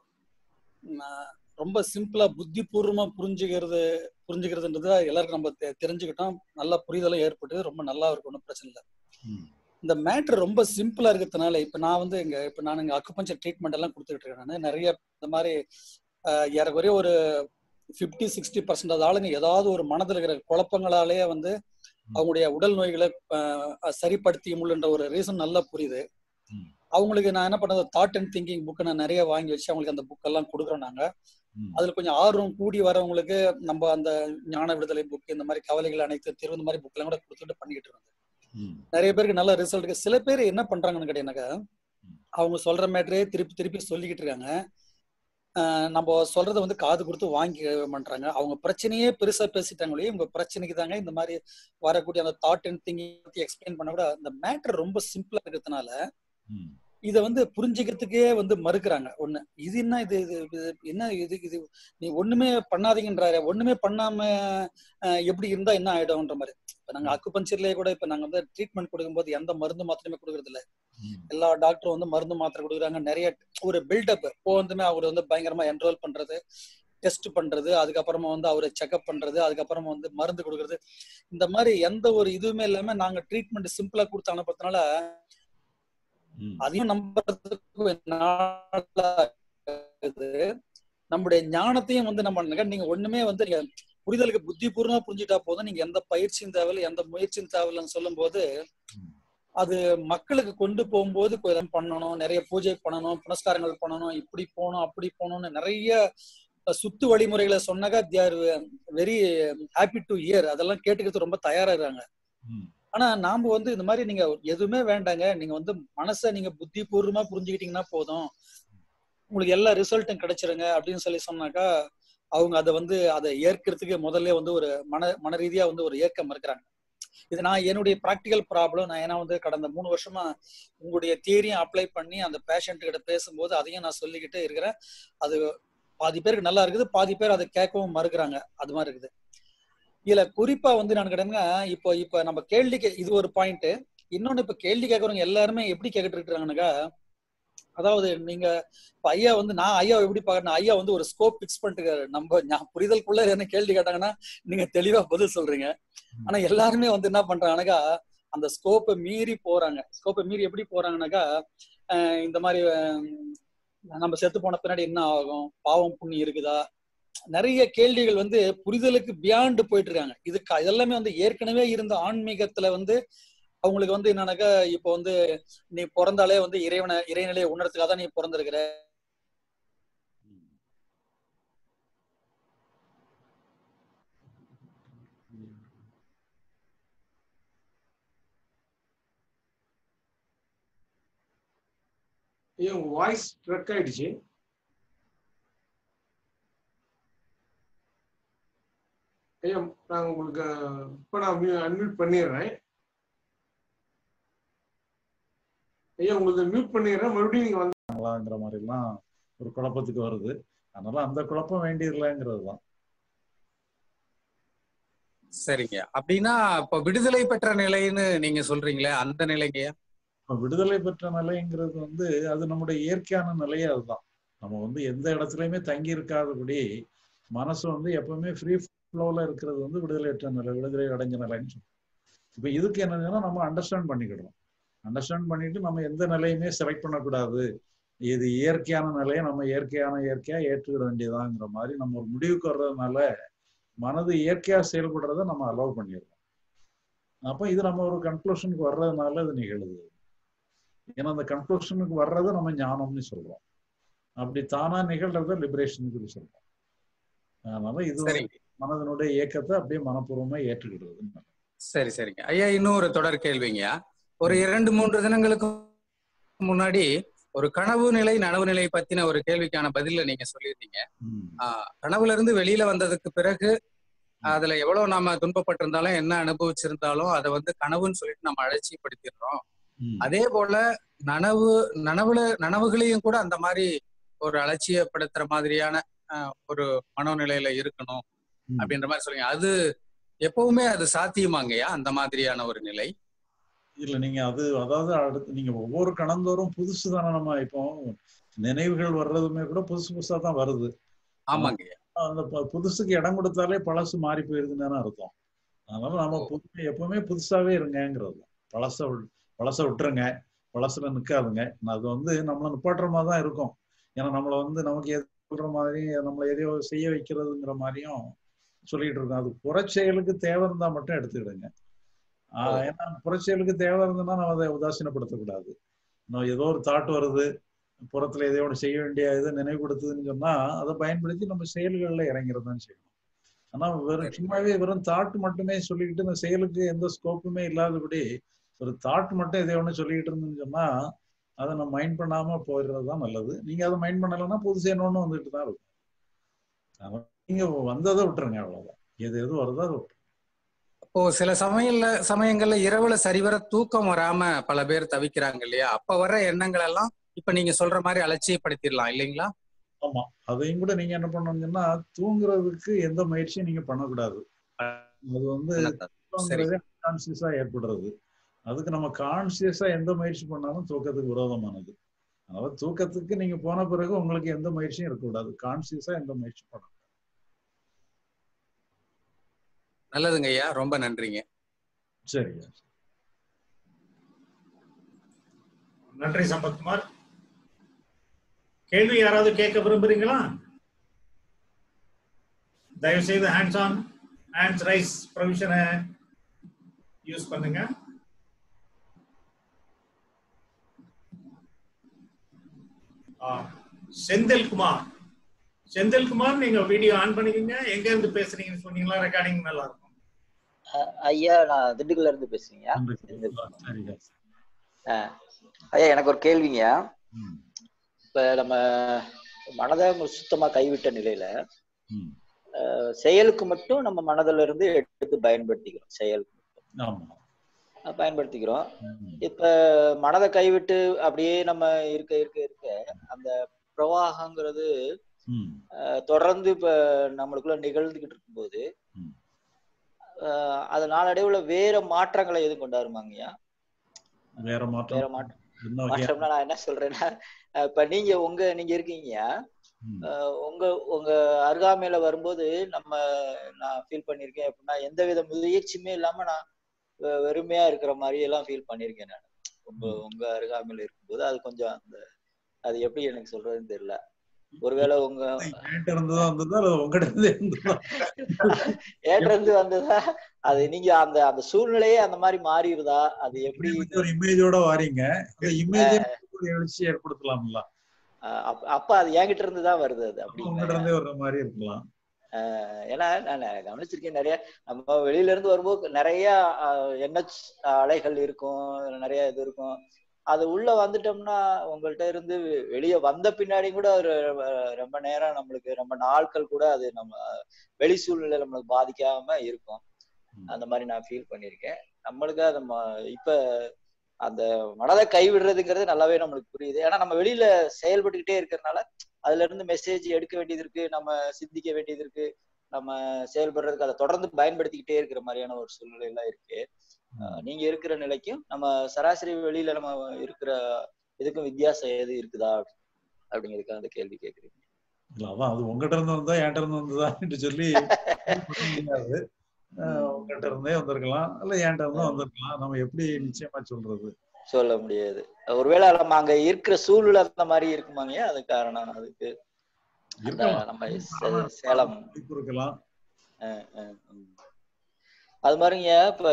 ம், ரொம்ப சிம்பிளா புத்திபூர்வமா புரிஞ்சுக்கிறது புரிஞ்சுக்கிறதுன்றது எல்லாருக்கும் நம்ம தெ- தெரிஞ்சுக்கிட்டோம் நல்ல புரிதலும் ஏற்பட்டு ரொம்ப நல்லா இருக்கும் ஒன்றும் பிரச்சனை இல்லை ம். இந்த மேட்ரு ரொம்ப சிம்பிளா இருக்கிறதுனால இப்ப நான் வந்து இங்க இப்ப நான் இங்க அக்குபஞ்சர் ட்ரீட்மெண்ட் எல்லாம் கொடுத்துட்டு இருக்கேன் நான் நிறைய இந்த மாதிரி அஹ், ஏறக்குறைய ஒரு ஃபிஃப்டி சிக்ஸ்டி பர்சன்ட் ஆளுங்க ஏதாவது ஒரு மனதில் இருக்கிற குழப்பங்களாலேயே வந்து அவங்களுடைய உடல் நோய்களை அஹ், சரிப்படுத்தி முள்ளுன்ற ஒரு ரீசன் நல்லா புரியுது ம். அவங்களுக்கு நான் என்ன பண்ணது தாட் அண்ட் திங்கிங் புக்கை நான் நிறைய வாங்கி வச்சு அவங்களுக்கு அந்த புக் எல்லாம் கொடுக்குறோம் நாங்க ம். அதுல கொஞ்சம் ஆர்வம் கூடி வரவங்களுக்கு நம்ம அந்த ஞான விடுதலை புக் இந்த மாதிரி கவலைகள் அனைத்து தீர்வு இந்த மாதிரி புக் எல்லாம் கூட கொடுத்துட்டு பண்ணிக்கிட்டு இருக்கோம் ம். நிறைய பேருக்கு நல்ல ரிசல்ட் இருக்கு சில பேர் என்ன பண்றாங்கன்னு கேட்டீங்கன்னாக்கா அவங்க சொல்ற மேட்டரே திருப்பி திருப்பி சொல்லிக்கிட்டு இருக்காங்க ஆஹ் நம்ம சொல்றத வந்து காது கொடுத்து வாங்கி பண்றாங்க அவங்க பிரச்சனையே பெருசா பேசிட்டாங்களே உங்க பிரச்சனைக்கு தாங்க இந்த மாதிரி வரக்கூடிய அந்த தாட் அண்ட் திங்கிங் பத்தி எக்ஸ்பிளைன் பண்ண கூட அந்த மேட்டர் ரொம்ப சிம்பிளா இருக்கிறதுனால ம். இத வந்து புரிஞ்சுக்கிறதுக்கே வந்து மறுக்கிறாங்க ஒண்ணு இது என்ன இது இது இது என்ன இது இது நீ ஒண்ணுமே பண்ணாதீங்கன்றாரு ஒண்ணுமே பண்ணாம அஹ், எப்படி இருந்தா என்ன ஆயிடும்ன்ற மாதிரி இப்ப நாங்க அக்குபஞ்சர்லயே கூட இப்ப நாங்க வந்து ட்ரீட்மெண்ட் கொடுக்கும்போது எந்த மருந்து மாத்திரமே கொடுக்கறது இல்ல ம். எல்லா டாக்டரும் வந்து மருந்து மாத்திரை கொடுக்குறாங்க நிறைய ஒரு பில்டப் இப்போ வந்துமே அவர் வந்து பயங்கரமா என்ரோல் பண்றது டெஸ்ட் பண்றது அதுக்கப்புறமா வந்து அவரை செக்அப் பண்றது அதுக்கப்புறமா வந்து மருந்து கொடுக்கறது இந்த மாதிரி எந்த ஒரு இதுவுமே இல்லாம நாங்க ட்ரீட்மெண்ட் சிம்பிளா கொடுத்து அனுப்புறதுனால ம். அதையும் நம்புறதுக்கு நாளா இருக்குது. நம்முடைய ஞானத்தையும் வந்து நம்ம நினைக்க- நீங்க ஒண்ணுமே வந்து நீங்க புரிதலுக்கு புத்திபூர்வமா புரிஞ்சுட்டா போதும் நீங்க எந்த பயிற்சியும் தேவையில்லை எந்த முயற்சியும் தேவையில்லைன்னு சொல்லும் போது அது மக்களுக்கு கொண்டு போகும்போது கொஞ்சம் பண்ணணும் நிறைய பூஜை பண்ணணும் புனஸ்காரங்கள் பண்ணணும் இப்படி போகணும் அப்படி போகணும்னு நிறைய சுத்து வழிமுறைகளை சொன்னாக்கா there very happy to hear அதெல்லாம் கேட்டுக்கிறது ரொம்ப தயாரா இருக்காங்க ம். ஆனா நாம வந்து இந்த மாதிரி நீங்க எதுவுமே வேண்டாங்க நீங்க வந்து மனசை நீங்க புத்திபூர்வமா புரிஞ்சுக்கிட்டீங்கன்னா போதும் உங்களுக்கு எல்லா ரிசல்ட்டும் கிடைச்சிருங்க அப்படின்னு சொல்லி சொன்னாக்கா அவங்க அதை வந்து அதை ஏற்கிறதுக்கு முதல்ல வந்து ஒரு மன மன ரீதியா வந்து ஒரு ஏற்க மறுக்கிறாங்க இது நான் என்னுடைய ப்ராக்டிக்கல் ப்ராப்ளம் நான் ஏன்னா வந்து கடந்த மூணு வருஷமா உங்களுடைய தியரியும் அப்ளை பண்ணி அந்த பேஷண்ட் கிட்ட பேசும்போது அதையும் நான் சொல்லிக்கிட்டே இருக்கிறேன் அது பாதி பேருக்கு நல்லா இருக்குது பாதி பேர் அதை கேட்கவும் மறுக்கிறாங்க அது மாதிரி இருக்குது இதுல குறிப்பா வந்து நான் கேட்டேன்னா இப்போ இப்ப நம்ம கேள்வி கே- இது ஒரு பாயிண்ட் இன்னொன்னு இப்ப கேள்வி கேட்கறவங்க எல்லாருமே எப்படி கேட்டுட்டு இருக்காங்கன்னாக்கா அதாவது நீங்க இப்ப ஐயா வந்து நான் ஐயா எப்படி பாக்குறேன் ஐயா வந்து ஒரு ஸ்கோப் பிக்ஸ் பண்ணிட்டு நம்ம ஞா- புரிதலுக்குள்ள என்ன கேள்வி கேட்டாங்கன்னா நீங்க தெளிவா பதில் சொல்றீங்க ஆனா எல்லாருமே வந்து என்ன பண்றாங்கன்னாக்கா அந்த ஸ்கோப்பை மீறி போறாங்க ஸ்கோப்பை மீறி எப்படி போறாங்கன்னாக்கா அஹ் இந்த மாதிரி அஹ் நம்ம செத்து போன பின்னாடி என்ன ஆகும் பாவம் புண்ணி இருக்குதா நிறைய கேள்விகள் வந்து புரிதலுக்கு பியாண்டு போயிட்டு இருக்காங்க இது க- இதெல்லாமே வந்து ஏற்கனவே இருந்த ஆன்மீகத்துல வந்து அவங்களுக்கு வந்து என்னன்னாக்கா இப்போ வந்து நீ பிறந்தாலே வந்து இறைவனை இறைநிலையை உணர்றதுக்காக தான் நீ பிறந்திருக்கிற ஏன் உங்க வாய்ஸ் ட்ரக் ஆயிடுச்சு ஐயா நான் உங்களுக்கு இப்ப நான் அன்மியூட் பண்ணிடுறேன் ஐயா உங்களுக்கு மியூட் பண்ணிடுறேன் மறுபடியும் நீங்க வந்து பண்ணலாங்கிற மாதிரி எல்லாம் ஒரு குழப்பத்துக்கு வருது அதனால அந்த குழப்பம் வேண்டியதில்லைங்கிறது தான் சரிங்க அப்படின்னா இப்ப விடுதலை பெற்ற நிலைன்னு நீங்க சொல்றீங்களே அந்த நிலைங்கய்யா இப்ப விடுதலை பெற்ற நிலைங்கிறது வந்து அது நம்முடைய இயற்கையான நிலையே அதுதான் நம்ம வந்து எந்த இடத்துலயுமே தங்கி இருக்காதபடி மனசு வந்து எப்பவுமே ஃப்ரீ ஃப்ளோல இருக்கிறது வந்து விடுதலையற்ற நிலை விடுதலை அடைஞ்ச நிலைன்னு சொல்றோம் இப்ப இதுக்கு என்னன்னா நம்ம அண்டர்ஸ்டாண்ட் பண்ணிக்கிடுறோம் அண்டர்ஸ்டாண்ட் பண்ணிட்டு நம்ம எந்த நிலையுமே செலக்ட் பண்ணக்கூடாது இது இயற்கையான நிலையை நம்ம இயற்கையான இயற்கையா ஏற்றுக்கிட வேண்டியதாங்கிற மாதிரி நம்ம ஒரு முடிவுக்கு வர்றதுனால மனது இயற்கையா செயல்படுறத நம்ம அலோவ் பண்ணிடுறோம் அப்போ இது நம்ம ஒரு கன்க்ளூஷனுக்கு வர்றதுனால இது நிகழுது ஏன்னா அந்த கன்க்ளூஷனுக்கு வர்றதை நம்ம ஞானம்னு சொல்றோம் அப்படி தானா நிகழ்றத லிபரேஷனுக்கு சொல்றோம் அதனால இது வந்து சரிங்க மனதனுடைய இயக்கத்தை அப்படியே மனப்பூர்வமா ஏற்றுக்கிடுறது சரி சரிங்க ஐயா இன்னும் ஒரு தொடர் கேள்விங்க ஒரு இரண்டு மூன்று தினங்களுக்கு முன்னாடி ஒரு கனவு நிலை நனவு நிலை பத்தின ஒரு கேள்விக்கான பதில நீங்க சொல்லியிருந்தீங்க ஆஹ் கனவுல இருந்து வெளியில வந்ததுக்கு பிறகு அதுல எவ்வளவு நாம துன்பப்பட்டிருந்தாலும் என்ன அனுபவிச்சிருந்தாலும் அதை வந்து கனவுன்னு சொல்லிட்டு நம்ம அலட்சியப்படுத்திடுறோம் அதே போல நனவு நனவுல நனவுகளையும் கூட அந்த மாதிரி ஒரு அலட்சியப்படுத்துற மாதிரியான ஆஹ், ஒரு மனோநிலையில இருக்கணும் அப்படின்ற மாதிரி சொல்லுங்க அது எப்பவுமே அது சாத்தியமாங்கய்யா அந்த மாதிரியான ஒரு நிலை இல்ல நீங்க அது அதாவது அடுத்து நீங்க ஒவ்வொரு கணந்தோறும் புதுசு தானே நம்ம இப்போ நினைவுகள் வர்றதுமே கூட புதுசு புதுசா தான் வருது ஆமாங்கய்யா அந்த ப- புதுசுக்கு இடம் கொடுத்தாலே பழசு மாறி போயிருதுன்னு அர்த்தம் அதனால நம்ம புது எப்பவுமே புதுசாவே இருங்கங்கிறது பழச விட்- பழச விட்டுருங்க பழசுல நிக்காதுங்க அது வந்து நம்மள நிப்பாட்டுற மாதிரி தான் இருக்கும் ஏன்னா நம்மள வந்து நமக்கு எது சொல்ற மாதிரி நம்மளை எதையோ செய்ய வைக்கிறதுங்கிற மாதிரியும் சொல்லிட்டு இருக்கோம் அது புறச்செயலுக்கு தேவை இருந்தா மட்டும் எடுத்துக்கிடுங்க ஆஹ் ஏன்னா புறச்செயலுக்கு தேவை இருந்ததுன்னா நம்ம அதை உதாசீனப்படுத்தக்கூடாது நம்ம ஏதோ ஒரு தாட் வருது புறத்துல எதையோ ஒன்று செய்ய வேண்டிய இதை நினைவுபடுத்துதுன்னு சொன்னா அதை பயன்படுத்தி நம்ம செயல்களில் இறங்கிறது தான் செய்யணும் ஆனா வெறும் சும்மாவே வெறும் தாட் மட்டுமே சொல்லிக்கிட்டு இந்த செயலுக்கு எந்த ஸ்கோப்புமே இல்லாதபடி ஒரு தாட் மட்டும் எதை ஒன்று சொல்லிக்கிட்டு இருந்துன்னு சொன்னா அதை நம்ம மைண்ட் பண்ணாம போயிடுறது தான் நல்லது நீங்க அதை மைண்ட் பண்ணலைன்னா புதுசு என்னொன்னு வந்துட்டு தான் இருக்கும் அதனால நீங்க வந்ததை விட்டுருங்க அவ்வளவுதான் எது எது வருதோ அதை விட்டுருங்க. இப்போ சில சமயம்ல சமயங்கள்ல இரவுல சரிவர தூக்கம் வராம பல பேர் தவிக்கிறாங்க இல்லையா அப்ப வர்ற எண்ணங்கள் எல்லாம் இப்ப நீங்க சொல்ற மாதிரி அலட்சியப்படுத்திடலாம் இல்லைங்களா ஆமா அதையும் கூட நீங்க என்ன பண்ணணும்னா தூங்குறதுக்கு எந்த முயற்சியும் நீங்க பண்ணக்கூடாது அது வந்து தூங்குறதே கான்சியஸா ஏற்படுறது அதுக்கு நம்ம கான்சியஸா எந்த முயற்சி பண்ணாலும் தூக்கத்துக்கு விரோதமானது அதனால தூக்கத்துக்கு நீங்க போன பிறகு உங்களுக்கு எந்த முயற்சியும் இருக்கக்கூடாது கான்சியஸா எந்த முயற்சி பண்ணணும் நல்லதுங்க ஐயா ரொம்ப நன்றிங்க சரிங்க நன்றி சம்பத்குமார் கேள்வி யாராவது கேட்க விரும்புறீங்களா தயவு செய்து ஹேண்ட்ஸ் ஆன் ஹேண்ட்ஸ் ரைஸ் ப்ரொவிஷனை யூஸ் பண்ணுங்க ஆ, செந்தில்குமார் செந்தில்குமார் நீங்க வீடியோ ஆன் பண்ணிக்கங்க எங்க இருந்து பேசுறீங்கன்னு சொன்னீங்களா ரெக்கார்டிங் நல்லா இருக்கும் அஹ் ஐயா நான் திண்டுக்கல்ல இருந்து பேசுறீங்க சரிங்க அஹ் ஐயா எனக்கு ஒரு கேள்விங்க இப்ப நம்ம மனதை சுத்தமா கைவிட்ட நிலையில அஹ் செயலுக்கு மட்டும் நம்ம மனதுல இருந்து எடுத்து பயன்படுத்திக்கிறோம் செயலுக்கு ஆமா அஹ் பயன்படுத்திக்கிறோம் இப்ப மனதை கைவிட்டு அப்படியே நம்ம இருக்க இருக்க இருக்க அந்த பிரவாகங்கிறது அஹ் தொடர்ந்து இப்ப நம்மளுக்குள்ள நிகழ்ந்துகிட்டு இருக்கும்போது அஹ் அது நாளடைவுல வேற மாற்றங்களை எதுவும் கொண்டாருமாங்கய்யா வேற வேற மாற்றம் மாற்றம் என்ன வகையா மாற்றம்னா நான் என்ன சொல்றேன்னா அஹ் இப்ப நீங்க உங்க நீங்க இருக்கீங்க அஹ் உங்க உங்க அருகாமையில வரும்போது நம்ம நான் ஃபீல் பண்ணிருக்கேன் அப்படின்னா எந்த வித முயற்சியுமே இல்லாம நான் வெ- வெறுமையா இருக்கிற மாதிரி எல்லாம் ஃபீல் பண்ணிருக்கேன் நான் உங்க உங்க அருகாமையில இருக்கும்போது அது கொஞ்சம் அந்த அது எப்படி எனக்கு சொல்றதுன்னு தெரியல ஒருவேளை உங்க என்கிட்ட இருந்துதான் வந்ததா அல்லது உங்ககிட்ட இருந்து இருந்ததா ஏற்றிருந்து வந்ததா அது நீங்க அந்த அந்த சூழ்நிலையே அந்த மாதிரி மாறிடுதா அது எப்படி இப்படி ஒரு இமேஜோட வாரீங்க அந்த இமேஜ் ஒரு எழுச்சி ஏற்படுத்தலாம்ல அஹ் அப்ப- அப்ப அது என்கிட்ட இருந்து தான் வருது அது அப்படி உங்ககிட்ட இருந்தே வர்ற மாதிரி இருக்கலாம் ஆஹ் ஏன்னா நான் கவனிச்சிருக்கேன் நிறைய நம்ம வெளியில இருந்து வரும்போது நிறைய என்ஹெச் அலைகள் இருக்கும் நிறைய இது இருக்கும் அது உள்ள வந்துட்டோம்னா உங்கள்ட்ட இருந்து வெளியே வந்த பின்னாடி கூட ஒரு அஹ், ரொம்ப நேரம் நம்மளுக்கு ரொம்ப நாட்கள் கூட அது நம்ம வெளி சூழ்நிலை நம்மளுக்கு பாதிக்காம இருக்கும் அந்த மாதிரி நான் ஃபீல் பண்ணியிருக்கேன் நம்மளுக்கு அது ம- இப்ப அந்த மனதை கைவிடுறதுங்கிறது நல்லாவே நம்மளுக்கு புரியுது ஏன்னா நம்ம வெளியில செயல்பட்டுக்கிட்டே இருக்கிறதுனால அதுல இருந்து மெசேஜ் எடுக்க வேண்டியது இருக்கு நம்ம சிந்திக்க வேண்டியது இருக்கு நம்ம செயல்படுறதுக்கு அதை தொடர்ந்து பயன்படுத்திக்கிட்டே இருக்கிற மாதிரியான ஒரு சூழ்நிலை எல்லாம் இருக்கு அஹ் நீங்க இருக்கிற நிலைக்கும் நம்ம சராசரி வெளியில நம்ம இருக்கிற இதுக்கும் வித்தியாசம் எது இருக்குதா அப்படிங்கிறதுக்காக அந்த கேள்வி கேக்குறீங்க இல்ல அதான் அது உங்ககிட்ட இருந்து வந்தா என்கிட்ட இருந்து வந்ததான்னு சொல்லி சொல்ல முடியாது அஹ் உங்ககிட்ட இருந்தே வந்திருக்கலாம் இல்ல என்கிட்ட இருந்தும் வந்திருக்கலாம் நம்ம எப்படி நிச்சயமா சொல்றது சொல்ல முடியாது ஒருவேளை நம்ம அங்க இருக்கிற சூழ்நிலை அந்த மாதிரி இருக்குமாங்க அது காரணம் அதுக்கு அந்த இருக்கலாம் நம்ம சே- சேலம் வாய்ப்பு இருக்கலாம் அஹ் அஹ் உம். அது மாதிரிங்க இப்ப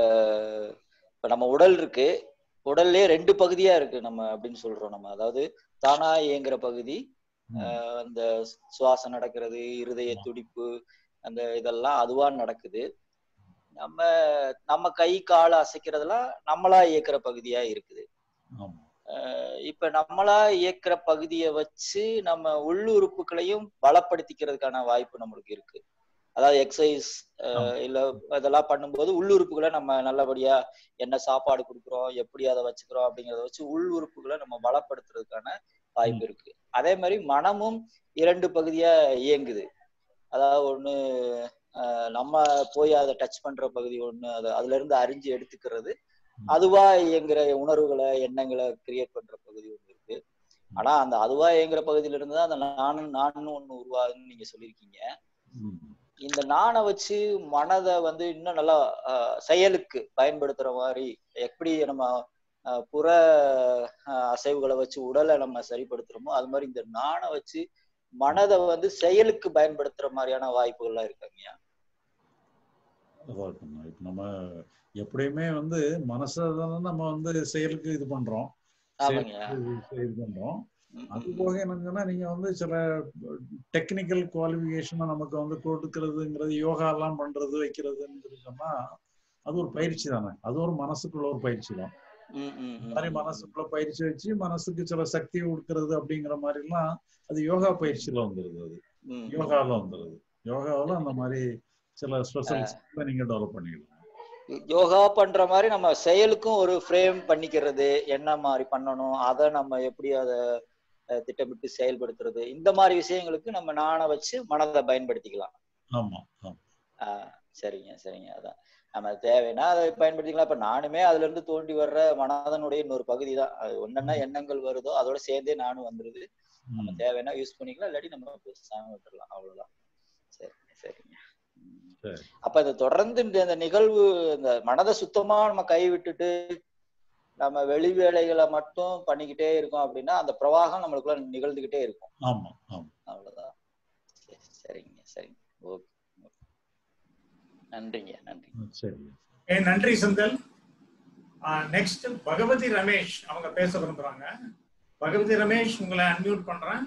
இப்ப நம்ம உடல் இருக்கு உடல்லே ரெண்டு பகுதியா இருக்கு நம்ம அப்படின்னு சொல்றோம் நம்ம அதாவது தானா இயங்குற பகுதி ஆஹ் அந்த சுவாசம் நடக்கிறது இருதய துடிப்பு அந்த இதெல்லாம் அதுவா நடக்குது நம்ம நம்ம கை கால் அசைக்கிறதெல்லாம் நம்மளா இயக்குற பகுதியா இருக்குது ஆமா ஆஹ் இப்ப நம்மளா இயக்குற பகுதியை வச்சு நம்ம உள்ளுறுப்புகளையும் பலப்படுத்திக்கிறதுக்கான வாய்ப்பு நம்மளுக்கு இருக்கு அதாவது எக்ஸசைஸ் இல்ல இதெல்லாம் பண்ணும்போது உள்ளுறுப்புகளை நம்ம நல்லபடியா என்ன சாப்பாடு கொடுக்குறோம் எப்படி அதை வச்சுக்கிறோம் அப்படிங்கறத வச்சு உள் உறுப்புகளை நம்ம பலப்படுத்துறதுக்கான வாய்ப்பு இருக்கு அதே மாதிரி மனமும் இரண்டு பகுதியா இயங்குது அதாவது ஒண்ணு ஆஹ் நம்ம போய் அதை டச் பண்ற பகுதி ஒண்ணு அதை அதுல இருந்து அறிஞ்சு எடுத்துக்கிறது அதுவா இயங்குற உணர்வுகளை எண்ணங்களை கிரியேட் பண்ற பகுதி ஒண்ணு இருக்கு ஆனா அந்த அதுவா இயங்குற பகுதியில இருந்து தான் அந்த நானும் நானும் ஒண்ணு உருவாகுன்னு நீங்க சொல்லியிருக்கீங்க இந்த நாணை வச்சு மனதை வந்து இன்னும் நல்லா ஆஹ், செயலுக்கு பயன்படுத்துற மாதிரி எப்படி நம்ம ஆஹ், புற ஆஹ், அசைவுகளை வச்சு உடலை நம்ம சரிப்படுத்துறோமோ அது மாதிரி இந்த நாணை வச்சு மனதை வந்து செயலுக்கு பயன்படுத்துற மாதிரியான வாய்ப்புகள்லாம் இருக்காங்கய்யா அதான் இருக்கணும். இப்ப நம்ம எப்படியுமே வந்து மனசை தானே நம்ம வந்து செயலுக்கு இது பண்றோம் ஆமாங்கய்யா. செயலுக்கு இது பண்றோம் அது போக என்னங்கன்னா நீங்க வந்து சில டெக்னிக்கல் குவாலிஃபிகேஷனை நமக்கு வந்து கொடுக்கறதுங்கிறது யோகா எல்லாம் பண்றது வைக்கிறதுன்னு சொல்லி சொன்னா அது ஒரு பயிற்சி தானே அது ஒரு மனசுக்குள்ள ஒரு பயிற்சி தான் ம், ம், இந்த ம், மாதிரி மனசுக்குள்ள பயிற்சி வச்சு மனசுக்கு சில சக்தியை கொடுக்கறது அப்படிங்கிற மாதிரி எல்லாம் அது யோகா பயிற்சியில வந்துருது அது ம், ம். யோகால வந்துருது யோகாவில் அந்த மாதிரி சில ஸ்பெஷல் நீங்க டெவலப் பண்ணிக்கலாம் யோகா பண்ற மாதிரி நம்ம செயலுக்கும் ஒரு ஃப்ரேம் பண்ணிக்கிறது என்ன மாதிரி பண்ணணும் அதை நம்ம எப்படி அதை அஹ், திட்டமிட்டு செயல்படுத்துறது இந்த மாதிரி விஷயங்களுக்கு நம்ம நாணை வச்சு மனதை பயன்படுத்திக்கலாம் ஆமா ஆமா ஆஹ் சரிங்க சரிங்க அதான் நம்ம தேவைன்னா அதை பயன்படுத்திக்கலாம் இப்ப நானுமே அதுல இருந்து தோண்டி வர்ற மனதனுடைய இன்னொரு பகுதி தான் அது ஒன்னென்ன எண்ணங்கள் வருதோ அதோட சேர்ந்தே நானும் வந்துருது நம்ம தேவைன்னா யூஸ் பண்ணிக்கலாம் இல்லாட்டி நம்ம பேசாம விட்டுறலாம் அவ்வளவுதான் சரிங்க சரிங்க சரி அப்ப இது தொடர்ந்து இந்த இந்த நிகழ்வு இந்த மனதை சுத்தமா நம்ம கை விட்டுட்டு நம்ம வெளி வேலைகளை மட்டும் பண்ணிக்கிட்டே இருக்கோம் அப்படின்னா அந்த பிரவாகம் நம்மளுக்குள்ள நிகழ்ந்துகிட்டே இருக்கும் ஆமா ஆமா அவ்வளவுதான் சரி, சரிங்க சரிங்க ஓகே நன்றிங்க நன்றி சரி ஏ நன்றி செந்தில் நெக்ஸ்ட் பகவதி ரமேஷ் அவங்க பேச விரும்புறாங்க பகவதி ரமேஷ் உங்களை அன்மியூட் பண்றேன்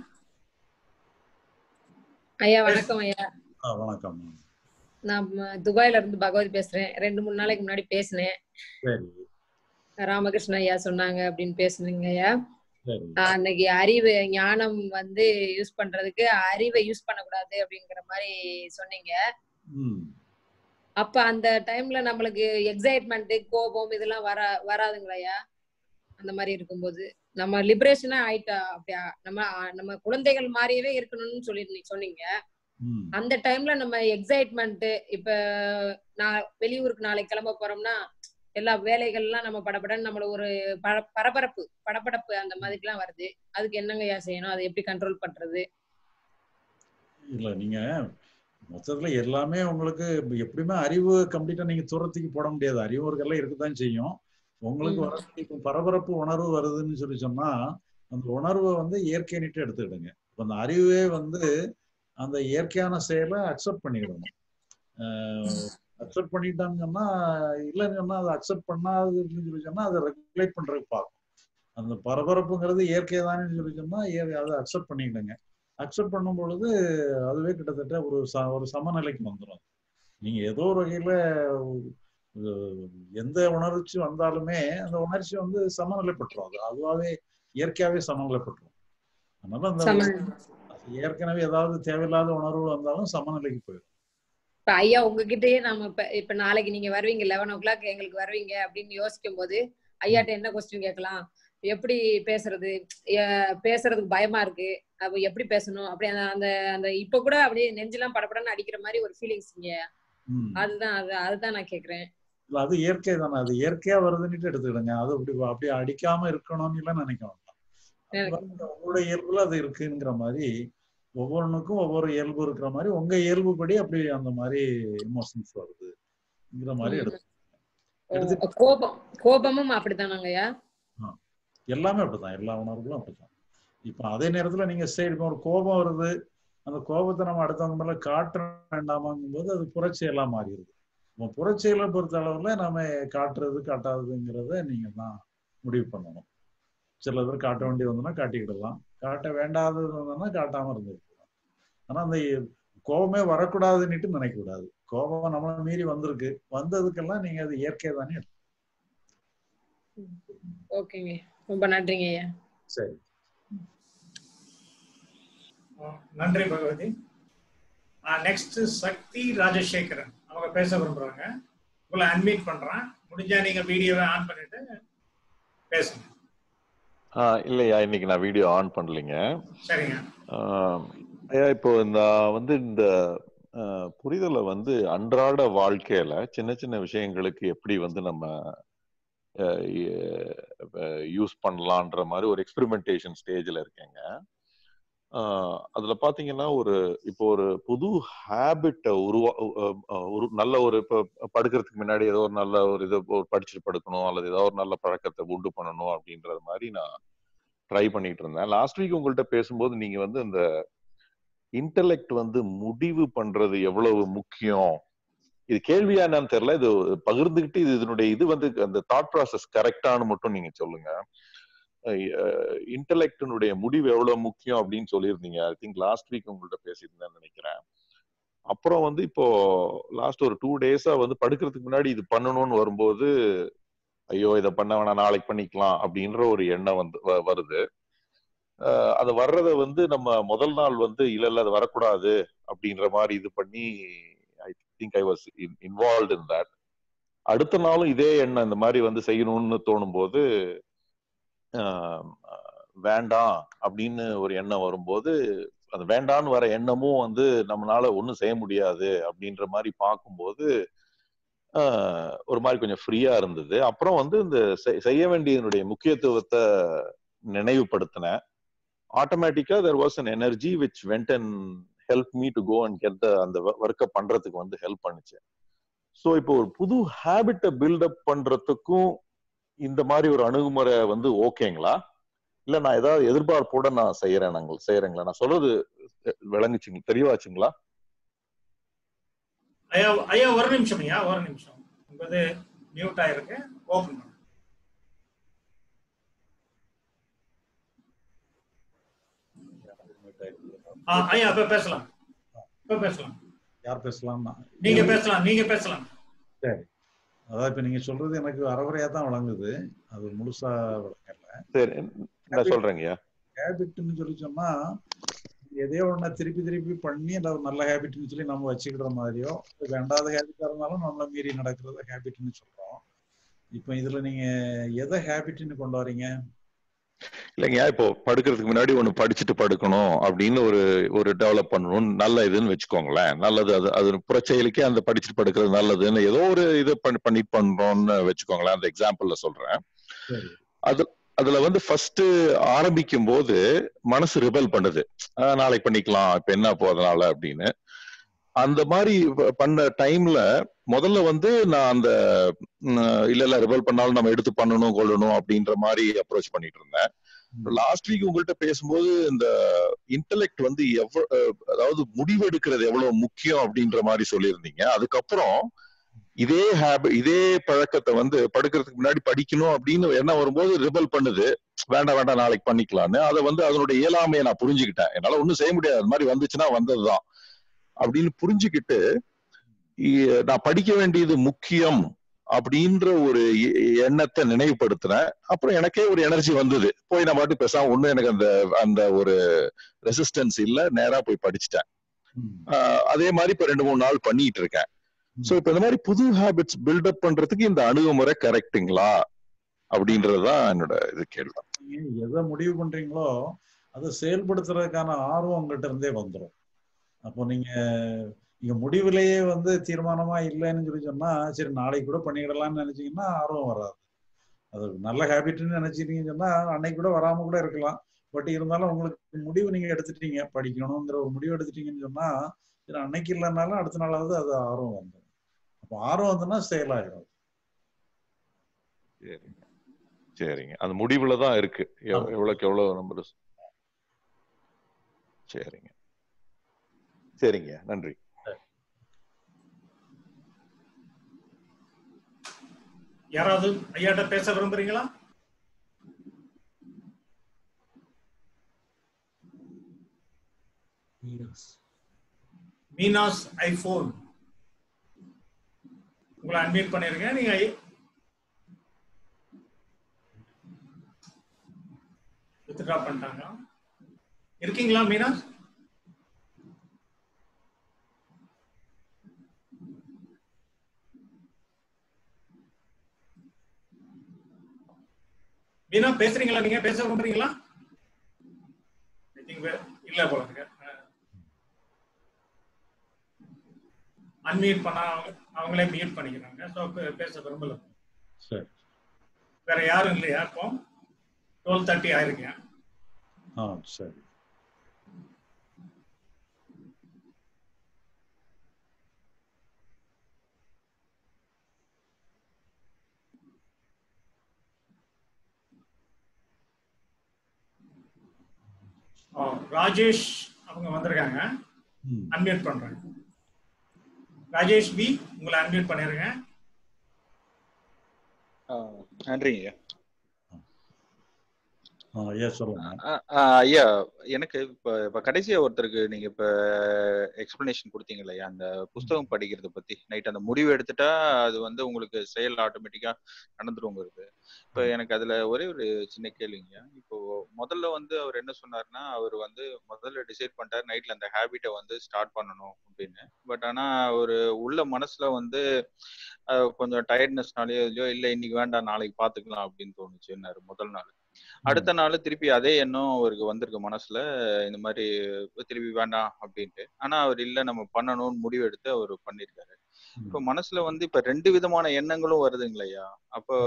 ஐயா வணக்கம் ஐயா ஆ, வணக்கம் நான் ம- துபாயில இருந்து பகவதி பேசுறேன் ரெண்டு மூணு நாளைக்கு முன்னாடி பேசினேன் சரி ராமகிருஷ்ண ஐயா சொன்னாங்க அப்படின்னு பேசுனீங்க ஐயா சரி ஆஹ் அன்னைக்கு அறிவு ஞானம் வந்து யூஸ் பண்றதுக்கு அறிவை யூஸ் பண்ணக்கூடாது அப்படிங்கிற மாதிரி சொன்னீங்க ம் அப்ப அந்த டைம்ல நம்மளுக்கு எக்ஸைட்மெண்ட் கோபம் இதெல்லாம் வர வராதுங்களா ஐயா அந்த மாதிரி இருக்கும்போது நம்ம லிபரேஷனா ஆயிட்டா அப்படியா நம்ம நம்ம குழந்தைகள் மாதிரியவே இருக்கணும்னு சொல்லி நீ சொன்னீங்க ம் அந்த டைம்ல நம்ம எக்ஸைட்மெண்ட் இப்ப நான் வெளியூருக்கு நாளைக்கு கிளம்ப போறோம்னா எல்லா வேலைகள்லாம் நம்ம படபடன்னு நம்மள ஒரு பர- பரபரப்பு படபடப்பு அந்த மாதிரிலாம் வருது அதுக்கு என்னங்கய்யா செய்யணும் அதை எப்படி கண்ட்ரோல் பண்றது இல்ல நீங்க மொத்தத்துல எல்லாமே உங்களுக்கு எப்படியுமே அறிவு கம்ப்ளீட்டா நீங்க தூரத்துக்கு போட முடியாது அறிவு ஒரு கல்ல இருக்கத்தான் செய்யும் உங்களுக்கு ம். வர இப்போ பரபரப்பு உணர்வு வருதுன்னு சொல்லி சொன்னா அந்த உணர்வை வந்து இயற்கைன்னுட்டு எடுத்துக்கிடுங்க இப்ப அந்த அறிவே வந்து அந்த இயற்கையான செயலை அக்செப்ட் பண்ணிக்கிடணும் அக்செப்ட் பண்ணிட்டாங்கன்னா இல்லைன்னு சொன்னா அதை அக்செப்ட் பண்ணாதுன்னு சொல்லி சொன்னா அதை ரெகுலேட் பண்றதுக்கு பார்க்கும் அந்த பரபரப்புங்கிறது இயற்கை தானே சொல்லி சொன்னா இயற்கை- அதை அக்செப்ட் பண்ணிக்கிடுங்க அக்செப்ட் பண்ணும் பொழுது அதுவே கிட்டத்தட்ட ஒரு ச ஒரு சமநிலைக்கு வந்துடும் நீங்க ஏதோ ஒரு வகையில அஹ், எந்த உணர்ச்சி வந்தாலுமே அந்த உணர்ச்சி வந்து சமநிலைப்பட்டுரும் அது அதுவாவே இயற்கையாவே சமநிலைப்பட்டுரும் அதனால அந்த சம- ஏற்கனவே ஏதாவது தேவையில்லாத உணர்வு வந்தாலும் சமநிலைக்கு போயிடும் இப்ப ஐயா உங்ககிட்டயே நம்ம இப்ப இப்ப நாளைக்கு நீங்க வருவீங்க லெவன் ஓ கிளாக் எங்களுக்கு வருவீங்க அப்படின்னு யோசிக்கும் போது ஐயாட்ட என்ன கொஸ்டின் கேட்கலாம் எப்படி பேசுறது எ- பேசுறதுக்கு பயமா இருக்கு அப்ப எப்படி பேசணும் அப்படி அந்த அந்த அந்த இப்ப கூட அப்படியே நெஞ்செல்லாம் படபடன்னு அடிக்கிற மாதிரி ஒரு ஃபீலிங்ஸ் இங்க ம். அதுதான் அது அதுதான் நான் கேக்குறேன் இல்ல அது இயற்கை தானே அது இயற்கையா வருதுன்னுட்டு எடுத்துக்கிடுங்க அது அப்படி அப்படியே அடிக்காம இருக்கணும்னு எல்லாம் நினைக்க வேண்டாம் அது உங்களோட இயல்புல அது இருக்குங்கிற மாதிரி ஒவ்வொன்றுக்கும் ஒவ்வொரு இயல்பு இருக்கிற மாதிரி உங்க இயல்புப்படி அப்படி அந்த மாதிரி எமோஷன்ஸ் வருதுங்கிற மாதிரி எடுத்து ஓ, கோபம் கோபமும் அப்படித்தானாங்கய்யா ஆ. எல்லாமே அப்படிதான் எல்லா உணர்வுகளும் அப்படிதான் இப்ப அதே நேரத்துல நீங்க சரி இப்ப ஒரு கோபம் வருது அந்த கோபத்தை நம்ம அடுத்தவங்க மேல காட்ட வேண்டாமாங்கும் போது அது புரட்சியெல்லாம் மாறிடுது இப்போ புரட்சிகளை பொறுத்த அளவுல நம்ம காட்டுறது காட்டாததுங்கிறத நீங்க தான் முடிவு பண்ணணும் சில பேர் காட்ட வேண்டி வந்ததுன்னா காட்டிக்கிடலாம் காட்ட வேண்டாதது வந்ததுன்னா காட்டாம இருந்துருக்கலாம் ஆனா அந்த கோபமே வரக்கூடாதுன்னுட்டு நினைக்க கூடாது கோபம் நம்மளை மீறி வந்திருக்கு வந்ததுக்கெல்லாம் நீங்க அது இயற்கை தானே ஓகேங்க ரொம்ப நன்றிங்க ஐயா சரி நன்றி பகவதி நெக்ஸ்ட் சக்தி ராஜசேகரன் அவங்க பேச விரும்புறாங்க உங்களை அன்மீட் பண்றேன் முடிஞ்சா நீங்க வீடியோவை ஆன் பண்ணிட்டு பேசுங்க ஆ இல்லையா இன்னைக்கு நான் வீடியோ ஆன் பண்ணலைங்க சரிங்க ஆஹ் ஐயா இப்போ இந்த வந்து இந்த ஆஹ் புரிதலை வந்து அன்றாட வாழ்க்கையில சின்ன சின்ன விஷயங்களுக்கு எப்படி வந்து நம்ம யூஸ் பண்ணலான்ற மாதிரி ஒரு எக்ஸ்பெரிமெண்டேஷன் ஸ்டேஜ்ல இருக்கேங்க ஆஹ் அதுல பாத்தீங்கன்னா ஒரு இப்போ ஒரு புது ஹேபிட்டை உருவா அஹ் அஹ் ஒரு நல்ல ஒரு இப்போ படுக்கிறதுக்கு முன்னாடி ஏதோ ஒரு நல்ல ஒரு இதை ஒரு படிச்சுட்டு படுக்கணும் அல்லது ஏதோ ஒரு நல்ல பழக்கத்தை உண்டு பண்ணணும் அப்படின்றது மாதிரி நான் ட்ரை பண்ணிட்டு இருந்தேன் லாஸ்ட் வீக் உங்கள்கிட்ட பேசும்போது நீங்க வந்து இந்த இன்டலெக்ட் வந்து முடிவு பண்றது எவ்வளவு முக்கியம் இது கேள்வியா என்னன்னு தெரியல இது பகிர்ந்துகிட்டு இது இதனுடைய இது வந்து அந்த தாட் ப்ராசஸ் கரெக்டானு மட்டும் நீங்க சொல்லுங்க இன்டலெக்டினுடைய முடிவு எவ்வளவு முக்கியம் அப்படின்னு சொல்லியிருந்தீங்க ஐ திங்க் லாஸ்ட் வீக் உங்கள்ட்ட பேசியிருந்தேன்னு நினைக்கிறேன் அப்புறம் வந்து இப்போ லாஸ்ட் ஒரு டூ டேஸா வந்து படுக்கிறதுக்கு முன்னாடி இது பண்ணணும்னு வரும்போது ஐயோ இதை பண்ண வேணாம் நாளைக்கு பண்ணிக்கலாம் அப்படின்ற ஒரு எண்ணம் வந்து வ- வருது அஹ் அது வர்றத வந்து நம்ம முதல் நாள் வந்து இல்ல இல்ல அது வரக்கூடாது அப்படின்ற மாதிரி இது பண்ணி I think I was involve in that அடுத்த நாளும் இதே எண்ணம் இந்த மாதிரி வந்து செய்யணும்னு தோணும் போது ஆஹ் வேண்டாம் அப்படின்னு ஒரு எண்ணம் வரும்போது அது வேண்டான்னு வர எண்ணமும் வந்து நம்மளால ஒண்ணும் செய்ய முடியாது அப்படின்ற மாதிரி பார்க்கும்போது ஆஹ் ஒரு மாதிரி கொஞ்சம் ஃப்ரீயா இருந்தது அப்புறம் வந்து இந்த செய்- செய்ய வேண்டியதனுடைய முக்கியத்துவத்தை நினைவுபடுத்தினேன் ஆட்டோமேட்டிக்கா there was an energy which went and help me to go and get the அந்த ஒர்க்கை பண்றதுக்கு வந்து ஹெல்ப் பண்ணுச்சு ஸோ இப்போ ஒரு புது ஹேபிட்டை பில்டப் பண்றதுக்கும் இந்த மாதிரி ஒரு அணுகுமுறை வந்து ஓகேங்களா இல்ல நான் ஏதாவது எதிர்பார்ப்போட நான் செய்யறேன் நாங்கள் செய்யறேங்களா நான் சொல்றது விளங்குச்சுங்க தெளிவாச்சுங்களா ஐயா ஐயா ஒரு நிமிஷம் ஐயா ஒரு நிமிஷம் உங்களது மியூட் ஆயிருக்கு ஓபன் பண்ணுங்க ஆ, ஐயா இப்ப பேசலாம் இப்ப பேசலாம் யார் பேசலாம்னா நீங்க பேசலாம் நீங்க பேசலாம் சரி அதான் இப்ப நீங்க சொல்றது எனக்கு அறகுறையா தான் வழங்குது அது முழுசா விளங்கல சரி நான் சொல்றேங்கய்யா ஹேபிட்னு சொல்லி சொன்னா எதையோ ஒண்ணு திருப்பி திருப்பி பண்ணி அந்த ஒரு நல்ல ஹேபிட்னு சொல்லி நம்ம வச்சுக்கிற மாதிரியோ அது வேண்டாத ஹேபிட்டா இருந்தாலும் நம்மள மீறி நடக்கிறத ஹேபிட்னு சொல்றோம் இப்போ இதுல நீங்க எதை ஹேபிட்னு கொண்டு வரீங்க இல்லைங்க இப்போ படுக்கிறதுக்கு முன்னாடி ஒண்ணு படிச்சுட்டு படுக்கணும் அப்படின்னு ஒரு ஒரு டெவலப் பண்ணணும் நல்ல இதுன்னு வச்சுக்கோங்களேன் நல்லது அது அது புறச்செயலுக்கே அந்த படிச்சுட்டு படுக்கிறது நல்லதுன்னு ஏதோ ஒரு இது பண்ணி பண்ணி பண்றோம்னு வச்சுக்கோங்களேன் அந்த எக்ஸாம்பிள்ல சொல்றேன் சரி அது அதுல வந்து ஃபர்ஸ்ட் ஆரம்பிக்கும் போது மனசு ரிபல் பண்ணுது ஆஹ் நாளைக்கு பண்ணிக்கலாம் இப்ப என்ன போ அதனால அப்படின்னு அந்த மாதிரி ப- பண்ண டைம்ல முதல்ல வந்து நான் அந்த ம், இல்ல இல்ல ரிபல் பண்ணாலும் நம்ம எடுத்து பண்ணணும் கொள்ளணும் அப்படின்ற மாதிரி அப்ரோச் பண்ணிட்டு இருந்தேன் லாஸ்ட் வீக் உங்கள்கிட்ட பேசும்போது இந்த இன்டெலெக்ட் வந்து எவ்வளவு அதாவது முடிவெடுக்கிறது எவ்வளவு முக்கியம் அப்படின்ற மாதிரி சொல்லியிருந்தீங்க அதுக்கப்புறம் இதே ஹேபி இதே பழக்கத்தை வந்து படுக்கிறதுக்கு முன்னாடி படிக்கணும் அப்படின்னு என்ன வரும்போது ரிபல் பண்ணுது வேண்டாம் வேண்டாம் நாளைக்கு பண்ணிக்கலாம்னு அதை வந்து அதனுடைய இயலாமையை நான் புரிஞ்சுக்கிட்டேன் என்னால ஒண்ணும் செய்ய முடியாது அது மாதிரி வந்துச்சுன்னா வந்ததுதான் அப்படின்னு புரிஞ்சுக்கிட்டு இ- நான் படிக்க வேண்டியது முக்கியம் அப்படின்ற ஒரு எ- எண்ணத்தை நினைவுபடுத்தினேன் அப்புறம் எனக்கே ஒரு எனர்ஜி வந்தது போய் நான் பாட்டு பேசாம ஒண்ணும் எனக்கு அந்த அந்த ஒரு ரெசிஸ்டன்ஸ் இல்ல நேரா போய் படிச்சுட்டேன் ஆஹ் அதே மாதிரி இப்ப ரெண்டு மூணு நாள் பண்ணிட்டு இருக்கேன் சோ இப்ப இந்த மாதிரி புது ஹாபிட்ஸ் பில்டப் பண்றதுக்கு இந்த அணுகுமுறை கரெக்ட்டுங்களா அப்படின்றதுதான் என்னோட இது கேள்வி நீங்க எதை முடிவு பண்றீங்களோ அதை செயல்படுத்துறதுக்கான ஆர்வம் உங்ககிட்ட இருந்தே வந்துடும் அப்போ நீங்க நீங்க முடிவுலயே வந்து தீர்மானமா இல்லைன்னு சொல்லி சொன்னா சரி நாளைக்கு கூட பண்ணிக்கிடலாம்னு நினைச்சீங்கன்னா ஆர்வம் வராது அது நல்ல ஹேபிட்னு நினைச்சிட்டீங்கன்னு சொன்னா அன்னைக்கு கூட வராம கூட இருக்கலாம் பட் இருந்தாலும் உங்களுக்கு முடிவு நீங்க எடுத்துட்டீங்க படிக்கணுங்கிற ஒரு முடிவு எடுத்துட்டீங்கன்னு சொன்னா சரி அன்னைக்கு இல்லைனாலும் அடுத்த நாளாவது அது ஆர்வம் வந்துடும் அப்போ ஆர்வம் வந்துன்னா செயலாகிடும் சரிங்க சரிங்க அந்த முடிவுல தான் இருக்கு எவ்- எவ்வளவுக்கு எவ்வளவு நம்ம சரிங்க சரிங்க நன்றி யாராவது ஐயாட்ட பேச விரும்புறீங்களா மீனாஸ் ஐபோன் உங்களை அட்மிட் பண்ணிருக்கேன் நீங்க வித்ட்ரா பண்ணிட்டாங்க இருக்கீங்களா மீனாஸ் மீனா பேசுறீங்களா நீங்க பேச விரும்புறீங்களா I think வே- இல்ல போல இருக்கு அன்மியூட் பண்ணா அவங்க- அவங்களே மியூட் பண்ணிக்கிறாங்க ஸோ பேச விரும்பல சரி வேற யாரும் இல்லையா இப்போ டுவெல் தேர்ட்டி ஆயிருக்கீங்க ஆ சரி ஆ, ராஜேஷ் அவங்க வந்திருக்காங்க ம். அன்மியூட் பண்றேன் ராஜேஷ் பி உங்களை அன்மியூட் பண்ணிருங்க நன்றிங்க ஆ ஐயா சொல்லுங்க அ- அ, ஐயா எனக்கு இப்ப இப்ப கடைசியா ஒருத்தருக்கு நீங்க இப்ப எக்ஸ்பிளனேஷன் கொடுத்தீங்க இல்லையா அந்த புஸ்தகம் படிக்கிறத பத்தி நைட் அந்த முடிவு எடுத்துட்டா அது வந்து உங்களுக்கு செயல் ஆட்டோமேட்டிக்கா நடந்துருங்கிறது இப்ப எனக்கு அதுல ஒரே ஒரு சின்ன கேள்விங்க இப்போ முதல்ல வந்து அவர் என்ன சொன்னாருன்னா அவர் வந்து முதல்ல டிசைட் பண்ணிட்டாரு நைட்ல அந்த ஹேபிட்டை வந்து ஸ்டார்ட் பண்ணணும் அப்படின்னு பட் ஆனா ஒரு உள்ள மனசுல வந்து அஹ், கொஞ்சம் டயர்ட்னஸ்னாலயோ இல்லையோ இல்ல இன்னைக்கு வேண்டாம் நாளைக்கு பாத்துக்கலாம் அப்படின்னு தோணுச்சுன்னாரு முதல் நாள் அடுத்த நாள் திருப்பி அதே எண்ணம் அவருக்கு வந்திருக்கு மனசுல இந்த மாதிரி திருப்பி வேண்டாம் அப்படின்ட்டு ஆனா அவர் இல்ல நம்ம பண்ணணும்னு முடிவு எடுத்து அவர் பண்ணிருக்காரு இப்ப மனசுல வந்து இப்ப ரெண்டு விதமான எண்ணங்களும் வருதுங்களையா அப்போ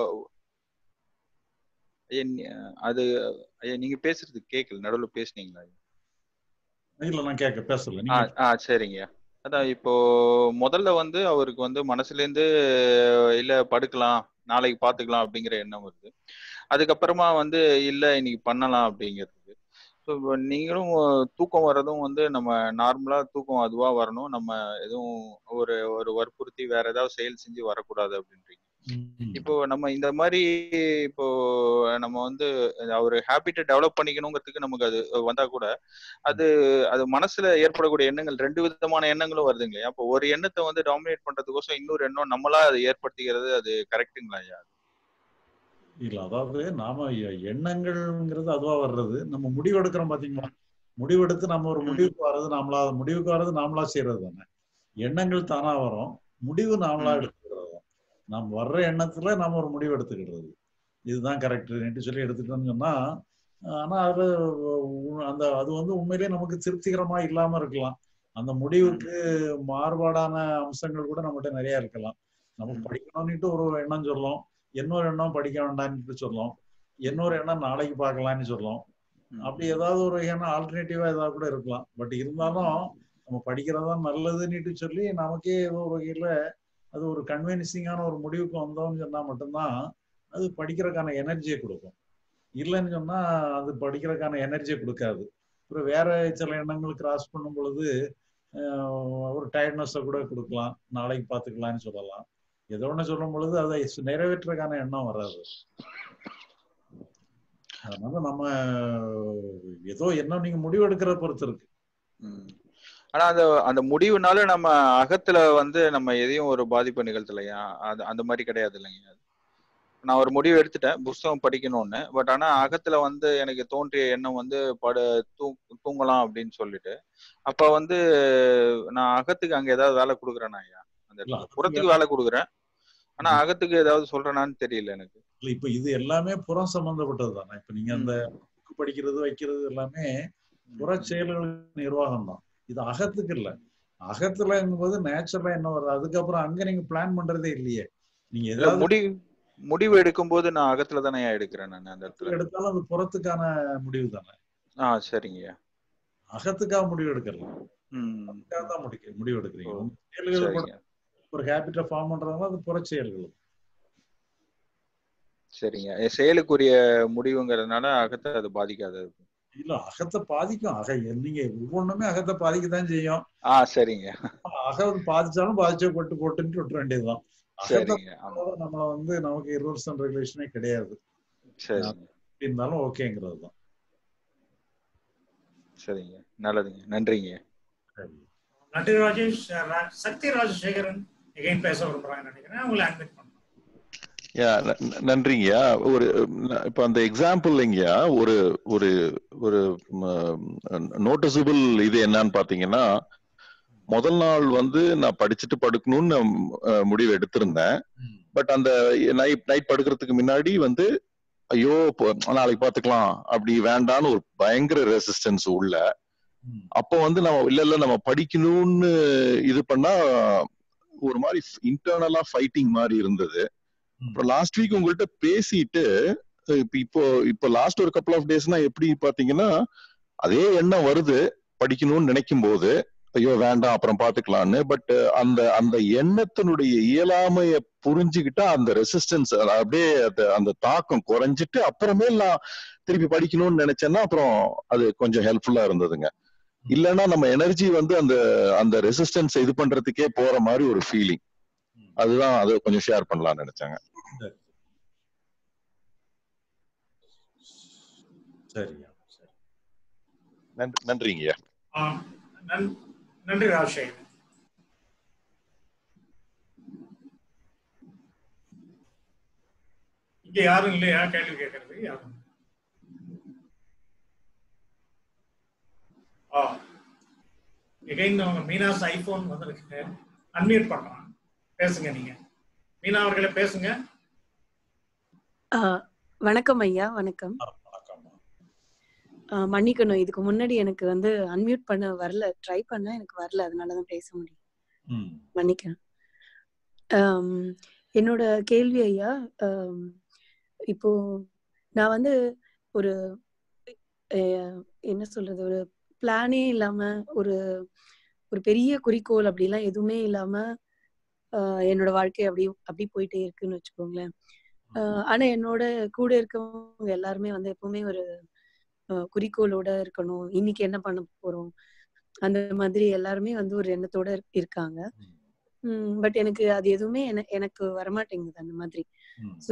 ஐயா, நீ- அது ஐயா நீங்க பேசுறது கேட்கல நடுவுல பேசுனீங்களா இல்ல நான் கேட்க பேசல ஆ நீங்க ஆ சரிங்க அதான் இப்போ முதல்ல வந்து அவருக்கு வந்து மனசுல இருந்து இல்ல படுக்கலாம் நாளைக்கு பாத்துக்கலாம் அப்படிங்கிற எண்ணம் வருது அதுக்கப்புறமா வந்து இல்ல இன்னைக்கு பண்ணலாம் அப்படிங்கிறது ஸோ நீங்களும் தூக்கம் வர்றதும் வந்து நம்ம நார்மலா தூக்கம் அதுவா வரணும் நம்ம எதுவும் ஒரு ஒரு வற்புறுத்தி வேற ஏதாவது செயல் செஞ்சு வரக்கூடாது அப்படின்றீங்க இப்போ நம்ம இந்த மாதிரி இப்போ நம்ம வந்து ஒரு ஹேபிட்டை டெவலப் பண்ணிக்கணுங்கிறதுக்கு நமக்கு அது வந்தா கூட அது அது மனசுல ஏற்படக்கூடிய எண்ணங்கள் ரெண்டு விதமான எண்ணங்களும் வருதுங்களே அப்போ ஒரு எண்ணத்தை வந்து டாமினேட் பண்றதுக்கோசம் இன்னொரு எண்ணம் நம்மளா அதை ஏற்படுத்திக்கிறது அது கரெக்ட்டுங்களா ஐயா இல்ல அதாவது நாம எ- எண்ணங்கள்ங்கிறது அதுவா வர்றது நம்ம முடிவு எடுக்கிறோம் பாத்தீங்களா முடிவெடுத்து நம்ம ஒரு முடிவுக்கு வர்றது நாமளா முடிவுக்கு வர்றது நாமளா செய்யறது தானே எண்ணங்கள் தானா வரும் முடிவு நாமளா எடுத்துக்கிறது தான் நாம் வர்ற எண்ணத்துல நாம ஒரு முடிவு எடுத்துக்கிடுறது இதுதான் கரெக்ட் சொல்லி எடுத்துட்டோம்னு சொன்னா ஆனா அது உ- அந்த அது வந்து உண்மையிலேயே நமக்கு திருப்திகரமா இல்லாம இருக்கலாம் அந்த முடிவுக்கு மாறுபாடான அம்சங்கள் கூட நம்மகிட்ட நிறைய இருக்கலாம் நமக்கு படிக்கணும்னுட்டு ஒரு எண்ணம் சொல்லும் இன்னொரு எண்ணம் படிக்க வேண்டாம்னு சொல்லும் இன்னொரு எண்ணம் நாளைக்கு பார்க்கலாம்னு சொல்லும் அப்படி ஏதாவது ஒரு எண்ணம் ஆல்டர்னேட்டிவா ஏதாவது கூட இருக்கலாம் பட் இருந்தாலும் நம்ம படிக்கிறதா நல்லதுன்னுட்டு சொல்லி நமக்கே ஏதோ ஒரு வகையில அது ஒரு கன்வின்சிங்கான ஒரு முடிவுக்கு வந்தோம்னு சொன்னா மட்டும்தான் அது படிக்கிறதுக்கான எனர்ஜியை கொடுக்கும் இல்லைன்னு சொன்னா அது படிக்கிறதுக்கான எனர்ஜியை கொடுக்காது அப்புறம் வேற சில எண்ணங்கள் கிராஸ் பண்ணும் பொழுது ஆஹ், ஒரு டயர்ட்னஸை கூட கொடுக்கலாம் நாளைக்கு பார்த்துக்கலாம்னு சொல்லலாம் ஏதோ ஒண்ணு சொல்லும் பொழுது அதை நிறைவேற்றுறதுக்கான எண்ணம் வராது அதனால நம்ம ஏதோ என்ன நீங்க முடிவு எடுக்கிற பொறுத்து இருக்கு ஆனா அந்த அந்த முடிவுனால நம்ம அகத்துல வந்து நம்ம எதையும் ஒரு பாதிப்பு நிகழ்த்தலையா அது அந்த மாதிரி கிடையாது இல்லைங்க நான் ஒரு முடிவு எடுத்துட்டேன் புஸ்தகம் படிக்கணும்னு பட் ஆனா அகத்துல வந்து எனக்கு தோன்றிய எண்ணம் வந்து படு தூ தூங்கலாம் அப்படின்னு சொல்லிட்டு அப்ப வந்து நான் அகத்துக்கு அங்க ஏதாவது வேலை கொடுக்குறேனா ஐயா அந்த இடத்துல புறத்துக்கு வேலை கொடுக்குறேன் ஆனா அகத்துக்கு ஏதாவது சொல்றேனான்னு தெரியல எனக்கு இல்ல இப்ப இது எல்லாமே புறம் சம்பந்தப்பட்டது தானே இப்ப நீங்க அந்த புக்கு படிக்கிறது வைக்கிறது எல்லாமே புற செயல்கள் நிர்வாகம் தான் இது அகத்துக்கு இல்ல அகத்துலங்கும் போது நேச்சுரலா என்ன வருது அதுக்கப்புறம் அங்க நீங்க பிளான் பண்றதே இல்லையே நீங்க இல்ல ஏதாவது முடி முடிவு எடுக்கும் போது நான் அகத்துல தானே எடுக்கிறேன் நான் அந்த இடத்துல எடுத்தாலும் அது புறத்துக்கான முடிவு தானே ஆ சரிங்கய்யா அகத்துக்காக முடிவு எடுக்கலாம் ம் அதுக்காக தான் முடிக்க முடிவு எடுக்கிறீங்க ஓ உங்க செயல்கள் கூட சரிங்க ஒரு ஹேபிட்டை ஃபார்ம் பண்றதுனால அது புற செயல்கள் சரிங்க என் செயலுக்குரிய முடிவுங்கிறதுனால அகத்தை அது பாதிக்காது இல்ல அகத்தை பாதிக்கும் அக நீங்க ஒவ்வொன்றுமே அகத்தை பாதிக்கத்தான் செய்யும் ஆ சரிங்க அகம் பாதிச்சாலும் பாதிச்ச போட்டு போட்டுன்னு விட்டுற வேண்டியதுதான் அகத்தை சரிங்க ஆமா பொறுத்தவரை நம்மள வந்து நமக்கு ரூல்ஸ் அண்ட் ரெகுலேஷனே கிடையாது சரிங்க எப்படி இருந்தாலும் ஓகேங்கிறது தான் சரிங்க நல்லதுங்க நன்றிங்க நன்றி ராஜேஷ் ரா- சக்தி ராஜசேகரன் எகைன் பேச விரும்புறாங்கன்னு நினைக்கிறேன் உங்களை அட்மிட் பண்ணுறேன் யா நன்றிங்கய்யா ஒரு ந- இப்ப அந்த எக்ஸாம்பிள்ங்கய்யா ஒரு ஒரு ஒரு நோட்டிசபிள் இது என்னன்னு பாத்தீங்கன்னா முதல் நாள் வந்து நான் படிச்சுட்டு படுக்கணும்னு நான், அஹ், முடிவு எடுத்திருந்தேன் பட் அந்த நைட் நைட் படுக்கிறதுக்கு முன்னாடி வந்து ஐயோ இப்போ நாளைக்கு பாத்துக்கலாம் அப்படி வேண்டான்னு ஒரு பயங்கர ரெசிஸ்டன்ஸ் உள்ள அப்போ வந்து நம்ம இல்ல இல்ல நம்ம படிக்கணும்னு இது பண்ணா ஒரு மாதிரி இன்டர்னலா ஃபைட்டிங் மாதிரி இருந்தது அப்புறம் லாஸ்ட் வீக் உங்கள்கிட்ட பேசிட்டு அஹ் இப்ப இப்போ இப்போ லாஸ்ட் ஒரு கப்பல் ஆஃப் டேஸ்னா எப்படி பாத்தீங்கன்னா அதே எண்ணம் வருது படிக்கணும்னு நினைக்கும் போது ஐயோ வேண்டாம் அப்புறம் பாத்துக்கலாம்னு பட் அந்த அந்த எண்ணத்தினுடைய இயலாமைய புரிஞ்சுக்கிட்டா அந்த ரெசிஸ்டன்ஸ் அப்படியே அந்த அந்த தாக்கம் குறைஞ்சிட்டு அப்புறமே நான் திருப்பி படிக்கணும்னு நினைச்சேன்னா அப்புறம் அது கொஞ்சம் ஹெல்ப்ஃபுல்லா இருந்ததுங்க இல்லைன்னா நம்ம எனர்ஜி வந்து அந்த அந்த ரெசிஸ்டன்ஸ் இது பண்றதுக்கே போற மாதிரி ஒரு ஃபீலிங் அதுதான் அதை கொஞ்சம் ஷேர் பண்ணலாம்னு நினைச்சாங்க சரியா நன்றி நன்றிங்கய்யா ஆ, நன்- நன்றி ராஜசேகரன் இங்க யாரும் இல்லையா கேள்வி கேட்கறது யாரும் ஆ எகைன் அவங்க மீனாஸ் ஐபோன் வந்திருக்கு அன்மியூட் பண்றான் பேசுங்க நீங்க மீனா அவர்களே பேசுங்க ஆ, வணக்கம் ஐயா வணக்கம் ஆ, மன்னிக்கணும் இதுக்கு முன்னாடி எனக்கு வந்து அன்மியூட் பண்ண வரல ட்ரை பண்ண எனக்கு வரல அதனாலதான் பேச முடியும் ம் மன்னிக்கிறேன் ஆம், என்னோட கேள்வி ஐயா ஆம், இப்போ நான் வந்து ஒரு அஹ், என்ன சொல்றது ஒரு பிளானே இல்லாம ஒரு ஒரு பெரிய குறிக்கோள் அப்படிலாம் எதுவுமே இல்லாம ஆஹ், என்னோட வாழ்க்கை அப்படி அப்படி போயிட்டே இருக்குன்னு வச்சுக்கோங்களேன் ஆஹ், ஆனா என்னோட கூட இருக்கவங்க எல்லாருமே வந்து எப்பவுமே ஒரு ஆஹ், குறிக்கோளோட இருக்கணும் இன்னைக்கு என்ன பண்ண போறோம் அந்த மாதிரி எல்லாருமே வந்து ஒரு எண்ணத்தோட இருக்- இருக்காங்க பட் எனக்கு அது எதுவுமே என- எனக்கு வரமாட்டேங்குது அந்த மாதிரி ஸோ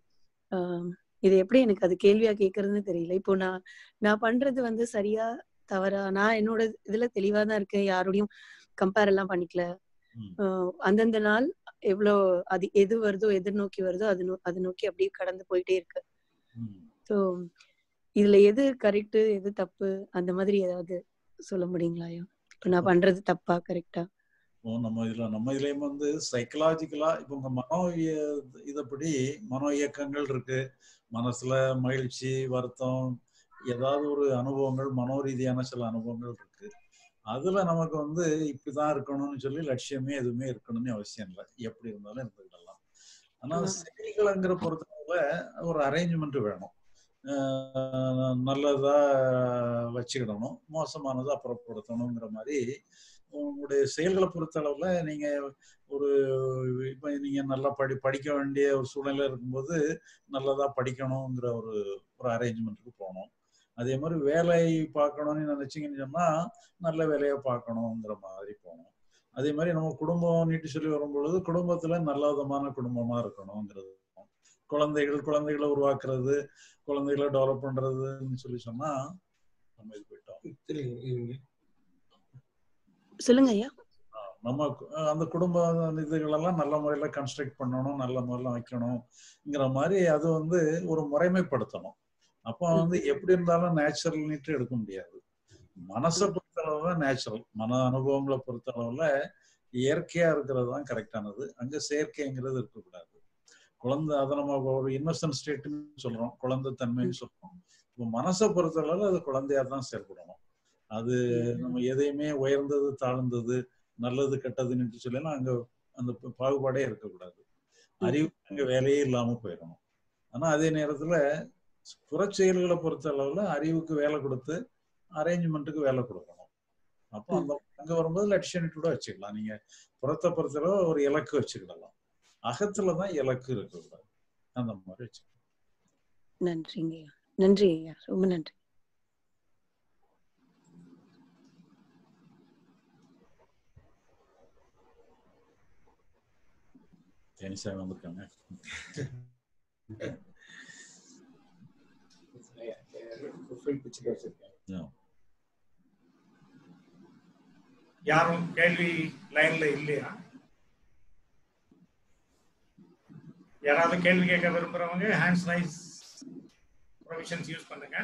இது எப்படி எனக்கு அது கேள்வியா கேக்குறதுன்னு தெரியல இப்போ நான் நான் பண்றது வந்து சரியா தவறா நான் என்னோட இதுல தெளிவா தான் இருக்கேன் யாரோடையும் கம்பேர் எல்லாம் பண்ணிக்கல ஆஹ் அந்தந்த நாள் எவ்வளோ அது எது வருதோ எதிர்நோக்கி வருதோ அது நோ- அது நோக்கி அப்படியே கடந்து போயிட்டே இருக்கு ஸோ இதுல எது கரெக்ட் எது தப்பு அந்த மாதிரி ஏதாவது சொல்ல முடியுங்களா ஐயா இப்போ நான் பண்றது தப்பா கரெக்டா இப்போ நம்ம இதுல நம்ம இதுலயும் வந்து சைக்கலாஜிக்கலா இப்போ உங்க மனோ இய- இதப்படி மனோ இயக்கங்கள் இருக்கு மனசுல மகிழ்ச்சி வருத்தம் ஏதாவது ஒரு அனுபவங்கள் மனோ ரீதியான சில அனுபவங்கள் இருக்கு அதுல நமக்கு வந்து இப்படிதான் இருக்கணும்னு சொல்லி லட்சியமே எதுவுமே இருக்கணும்னு அவசியம் இல்லை எப்படி இருந்தாலும் இருந்துக்கிடலாம் ஆனா செயல்கள்ங்கிற பொறுத்தவரை ஒரு அரேஞ்ச்மெண்ட் வேணும் ஆஹ் நல்லதா வச்சுக்கிடணும் மோசமானதை அப்புறப்படுத்தணுங்கிற மாதிரி உங்களுடைய செயல்களை பொறுத்த அளவுல நீங்க ஒரு இப்ப நீங்க நல்லா படி படிக்க வேண்டிய ஒரு சூழ்நிலை இருக்கும்போது நல்லதா படிக்கணுங்கிற ஒரு ஒரு அரேஞ்ச்மெண்ட்டுக்கு போகணும் அதே மாதிரி வேலை பார்க்கணும்னு நினைச்சீங்கன்னு சொன்னா நல்ல வேலையை பார்க்கணுங்கிற மாதிரி போகணும் அதே மாதிரி நம்ம குடும்பம் நீட்டு சொல்லி வரும்பொழுது குடும்பத்துல நல்ல விதமான குடும்பமா இருக்கணுங்கிறது குழந்தைகள் குழந்தைகளை உருவாக்குறது குழந்தைகளை டெவலப் பண்றதுன்னு சொல்லி சொன்னா நம்ம இது போயிட்டோம் சொல்லுங்க ஐயா நம்ம கு- அந்த குடும்ப இதுகளெல்லாம் நல்ல முறையில கன்ஸ்ட்ரக்ட் பண்ணணும் நல்ல முறையில வைக்கணுங்கிற மாதிரி அது வந்து ஒரு முறைமைப்படுத்தணும் அப்போ வந்து எப்படி இருந்தாலும் நேச்சுரல்னிட்டு எடுக்க முடியாது மனசை பொறுத்த அளவுல நேச்சுரல் மன அனுபவங்களை பொறுத்த அளவுல இயற்கையா இருக்கிறது தான் கரெக்டானது அங்க செயற்கைங்கிறது இருக்கக்கூடாது குழந்தை அதை நம்ம ஒரு இன்னோசன்ட் ஸ்டேட்னு சொல்றோம் குழந்தை தன்மைன்னு சொல்றோம் இப்போ மனசை பொறுத்த அளவுல அது குழந்தையா தான் செயல்படணும் அது நம்ம எதையுமே உயர்ந்தது தாழ்ந்தது நல்லது கெட்டதுன்னு சொல்லலாம் அங்க அந்த ப- பாகுபாடே இருக்கக்கூடாது அறிவு அங்க வேலையே இல்லாம போயிடணும் ஆனா அதே நேரத்துல புறச்செயல்களை பொறுத்த அளவுல அறிவுக்கு வேலை கொடுத்து அரேஞ்ச்மெண்ட்டுக்கு வேலை கொடுக்கணும் அப்போ அந்த அங்க வரும்போது லட்சியனிட்டோட வச்சுக்கலாம் நீங்க புறத்தை பொறுத்தளவு ஒரு இலக்கு வச்சுக்கிடலாம் அகத்துல தான் இலக்கு இருக்கக்கூடாது அந்த மாதிரி வச்சுக்கலாம் நன்றிங்க ஐயா நன்றி ஐயா ரொம்ப நன்றி தேனிசாமி வந்திருக்காங்க Yeah. யாரும் கேள்வி லைன்ல இல்லையா யாராவது கேள்வி கேட்க விரும்புறவங்க ஹேண்ட்ஸ் ரைஸ் ப்ரொவிஷன்ஸ் யூஸ் பண்ணுங்க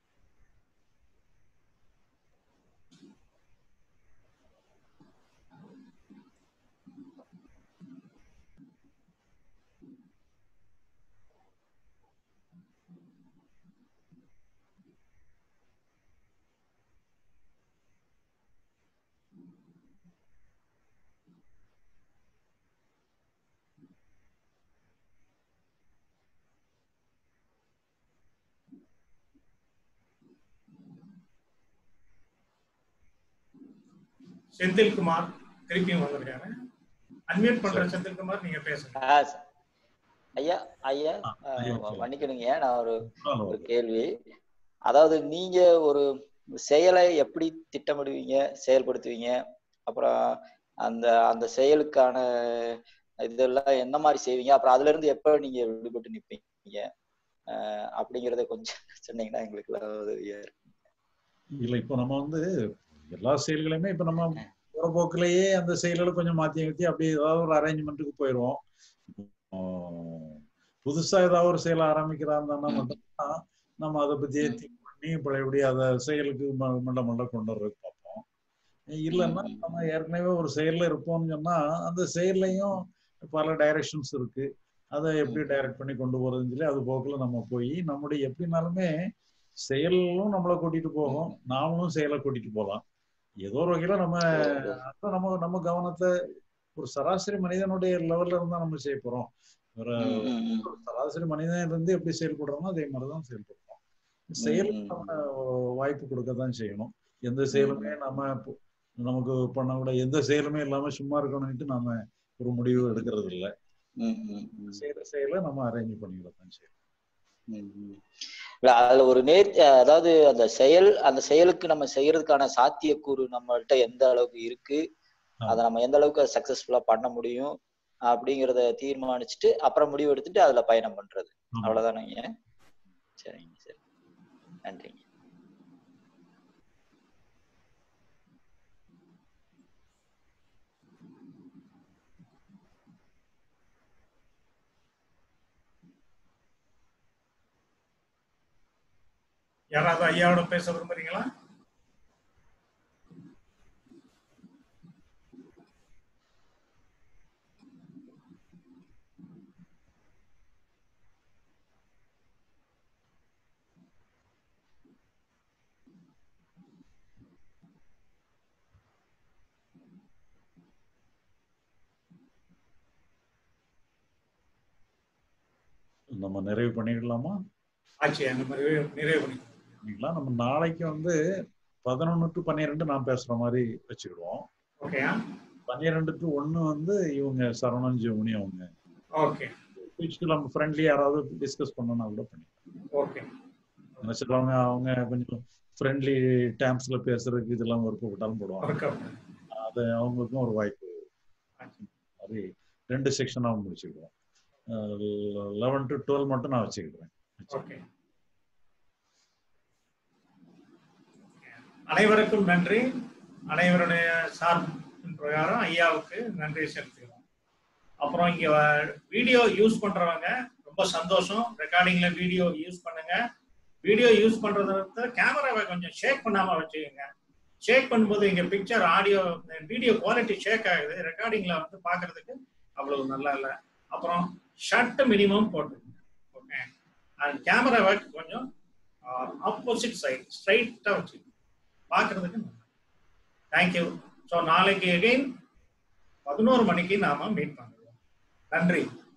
செந்தில்குமார் திருப்பியும் வந்திருக்காரு அன்மியூட் பண்ற செந்தில்குமார் நீங்க பேசுங்க ஆ, ச- ஐயா ஐயா ஆ, மன்னிக்கணுங்க நான் ஒரு ஒரு கேள்வி அதாவது நீங்க ஒரு செயலை எப்படி திட்டமிடுவீங்க செயல்படுத்துவீங்க அப்புறம் அந்த அந்த செயலுக்கான இதெல்லாம் என்ன மாதிரி செய்வீங்க அப்புறம் அதுல இருந்து எப்ப நீங்க விடுபட்டு நிப்பீங்க ஆஹ் அப்படிங்கறத கொஞ்சம் சொன்னீங்கன்னா எங்களுக்கு எல்லாம் உதவியா இருக்கும் இல்ல இப்போ நம்ம வந்து எல்லா செயல்களையுமே இப்ப நம்ம போற போக்குலயே அந்த செயல்களை கொஞ்சம் மாத்தி மாத்தி அப்படியே ஏதாவது ஒரு அரேஞ்ச்மெண்ட்டுக்கு போயிடுவோம் இப்போ, புதுசா ஏதாவது ஒரு செயலை ஆரம்பிக்கிறாங்கன்னா மட்டும்தான் நம்ம அதை பத்தி திங்க் பண்ணி பழையபடி அதை செயலுக்கு ம- மண்ட மண்ட கொண்டு வர்றதுக்கு பார்ப்போம் இல்லைன்னா நம்ம ஏற்கனவே ஒரு செயல்ல இருப்போம்னு சொன்னா அந்த செயல்லையும் பல டைரக்ஷன்ஸ் இருக்கு அதை எப்படி டைரக்ட் பண்ணி கொண்டு போறதுன்னு சொல்லி அது போக்குல நம்ம போய் நம்முடைய எப்படினாலுமே செயலும் நம்மளை கூட்டிட்டு போகும் நாமளும் செயலை கூட்டிட்டு போகலாம் ஏதோ ஒரு வகையில நம்ம அப்ப நம்ம நம்ம கவனத்தை ஒரு சராசரி மனிதனுடைய லெவல்ல இருந்தா நம்ம செய்ய போறோம் ஒரு ஒரு சராசரி மனிதன் இருந்து எப்படி செயல்படுறோமோ அதே மாதிரிதான் செயல்படுறோம் செயல் நம்ம வாய்ப்பு கொடுக்கத்தான் செய்யணும் எந்த செயலுமே நம்ம இப்போ- நமக்கு பண்ணக்கூட எந்த செயலுமே இல்லாம சும்மா இருக்கணும்னுட்டு நாம ஒரு முடிவு எடுக்கிறது இல்ல செய்யற செயலை நம்ம அரேஞ்ச் பண்ணிக்கிறதான் செய்யணும் இல்ல அதுல ஒரு நேர் அதாவது அந்த செயல் அந்த செயலுக்கு நம்ம செய்யறதுக்கான சாத்தியக்கூறு நம்மள்ட்ட எந்த அளவுக்கு இருக்கு அதை நம்ம எந்த அளவுக்கு சக்சஸ்ஃபுல்லா பண்ண முடியும் அப்படிங்கறத தீர்மானிச்சுட்டு அப்புறம் முடிவு எடுத்துட்டு அதுல பயணம் பண்றது அவ்வளவுதானங்க சரிங்க சரி நன்றிங்க யாராவது ஐயாவோட பேச விரும்புறீங்களா நம்ம நிறைவு பண்ணிடலாமா ஆச்சு அந்த மாதிரி நிறைவு பண்ணி பண்ணிக்கலாம் நம்ம நாளைக்கு வந்து பதினொன்னு டு பன்னிரெண்டு நான் பேசுற மாதிரி வச்சுக்கிடுவோம் ஓகேயா பன்னிரெண்டு டு ஒண்ணு வந்து இவங்க சரவணன் ஜெமினி அவங்க ஓகே ஸ்பீச்சுக்கு நம்ம ஃப்ரெண்ட்லி யாராவது டிஸ்கஸ் பண்ணனா கூட பண்ணிக்கலாம் ஓகே என்ன சொல்லுவாங்க அவங்க கொஞ்சம் ஃப்ரெண்ட்லி டேம்ஸ்ல பேசுறதுக்கு இதெல்லாம் விருப்பப்பட்டாலும் போடுவாங்க அது அவங்களுக்கும் ஒரு வாய்ப்பு அது ரெண்டு செக்ஷனாக முடிச்சுக்கிடுவோம் லெவன் டு டுவெல் மட்டும் நான் வச்சுக்கிடுறேன் ஓகே அனைவருக்கும் நன்றி அனைவருடைய சார்பின் பிரகாரம் ஐயாவுக்கு நன்றி செலுத்துகிறோம் அப்புறம் இங்க வீடியோ யூஸ் பண்றவங்க ரொம்ப சந்தோஷம் ரெக்கார்டிங்ல வீடியோ யூஸ் பண்ணுங்க வீடியோ யூஸ் பண்றத கேமராவை கொஞ்சம் ஷேக் பண்ணாம வச்சுக்கோங்க ஷேக் பண்ணும்போது இங்க picture audio video quality shake ஆகுது ரெக்கார்டிங்ல வந்து பாக்குறதுக்கு அவ்வளவு நல்லா இல்லை அப்புறம் ஷர்ட் மினிமம் போட்டுக்கோங்க ஓகே அண்ட் கேமராவை கொஞ்சம் ஆப்போசிட் சைடு ஸ்ட்ரைட்டா வச்சுக்கோங்க பார்க்கறதுக்கு நல்லா தேங்க்யூ ஸோ நாளைக்கு எகைன் பதினோரு மணிக்கு நாம மீட் பண்ணுவோம் நன்றி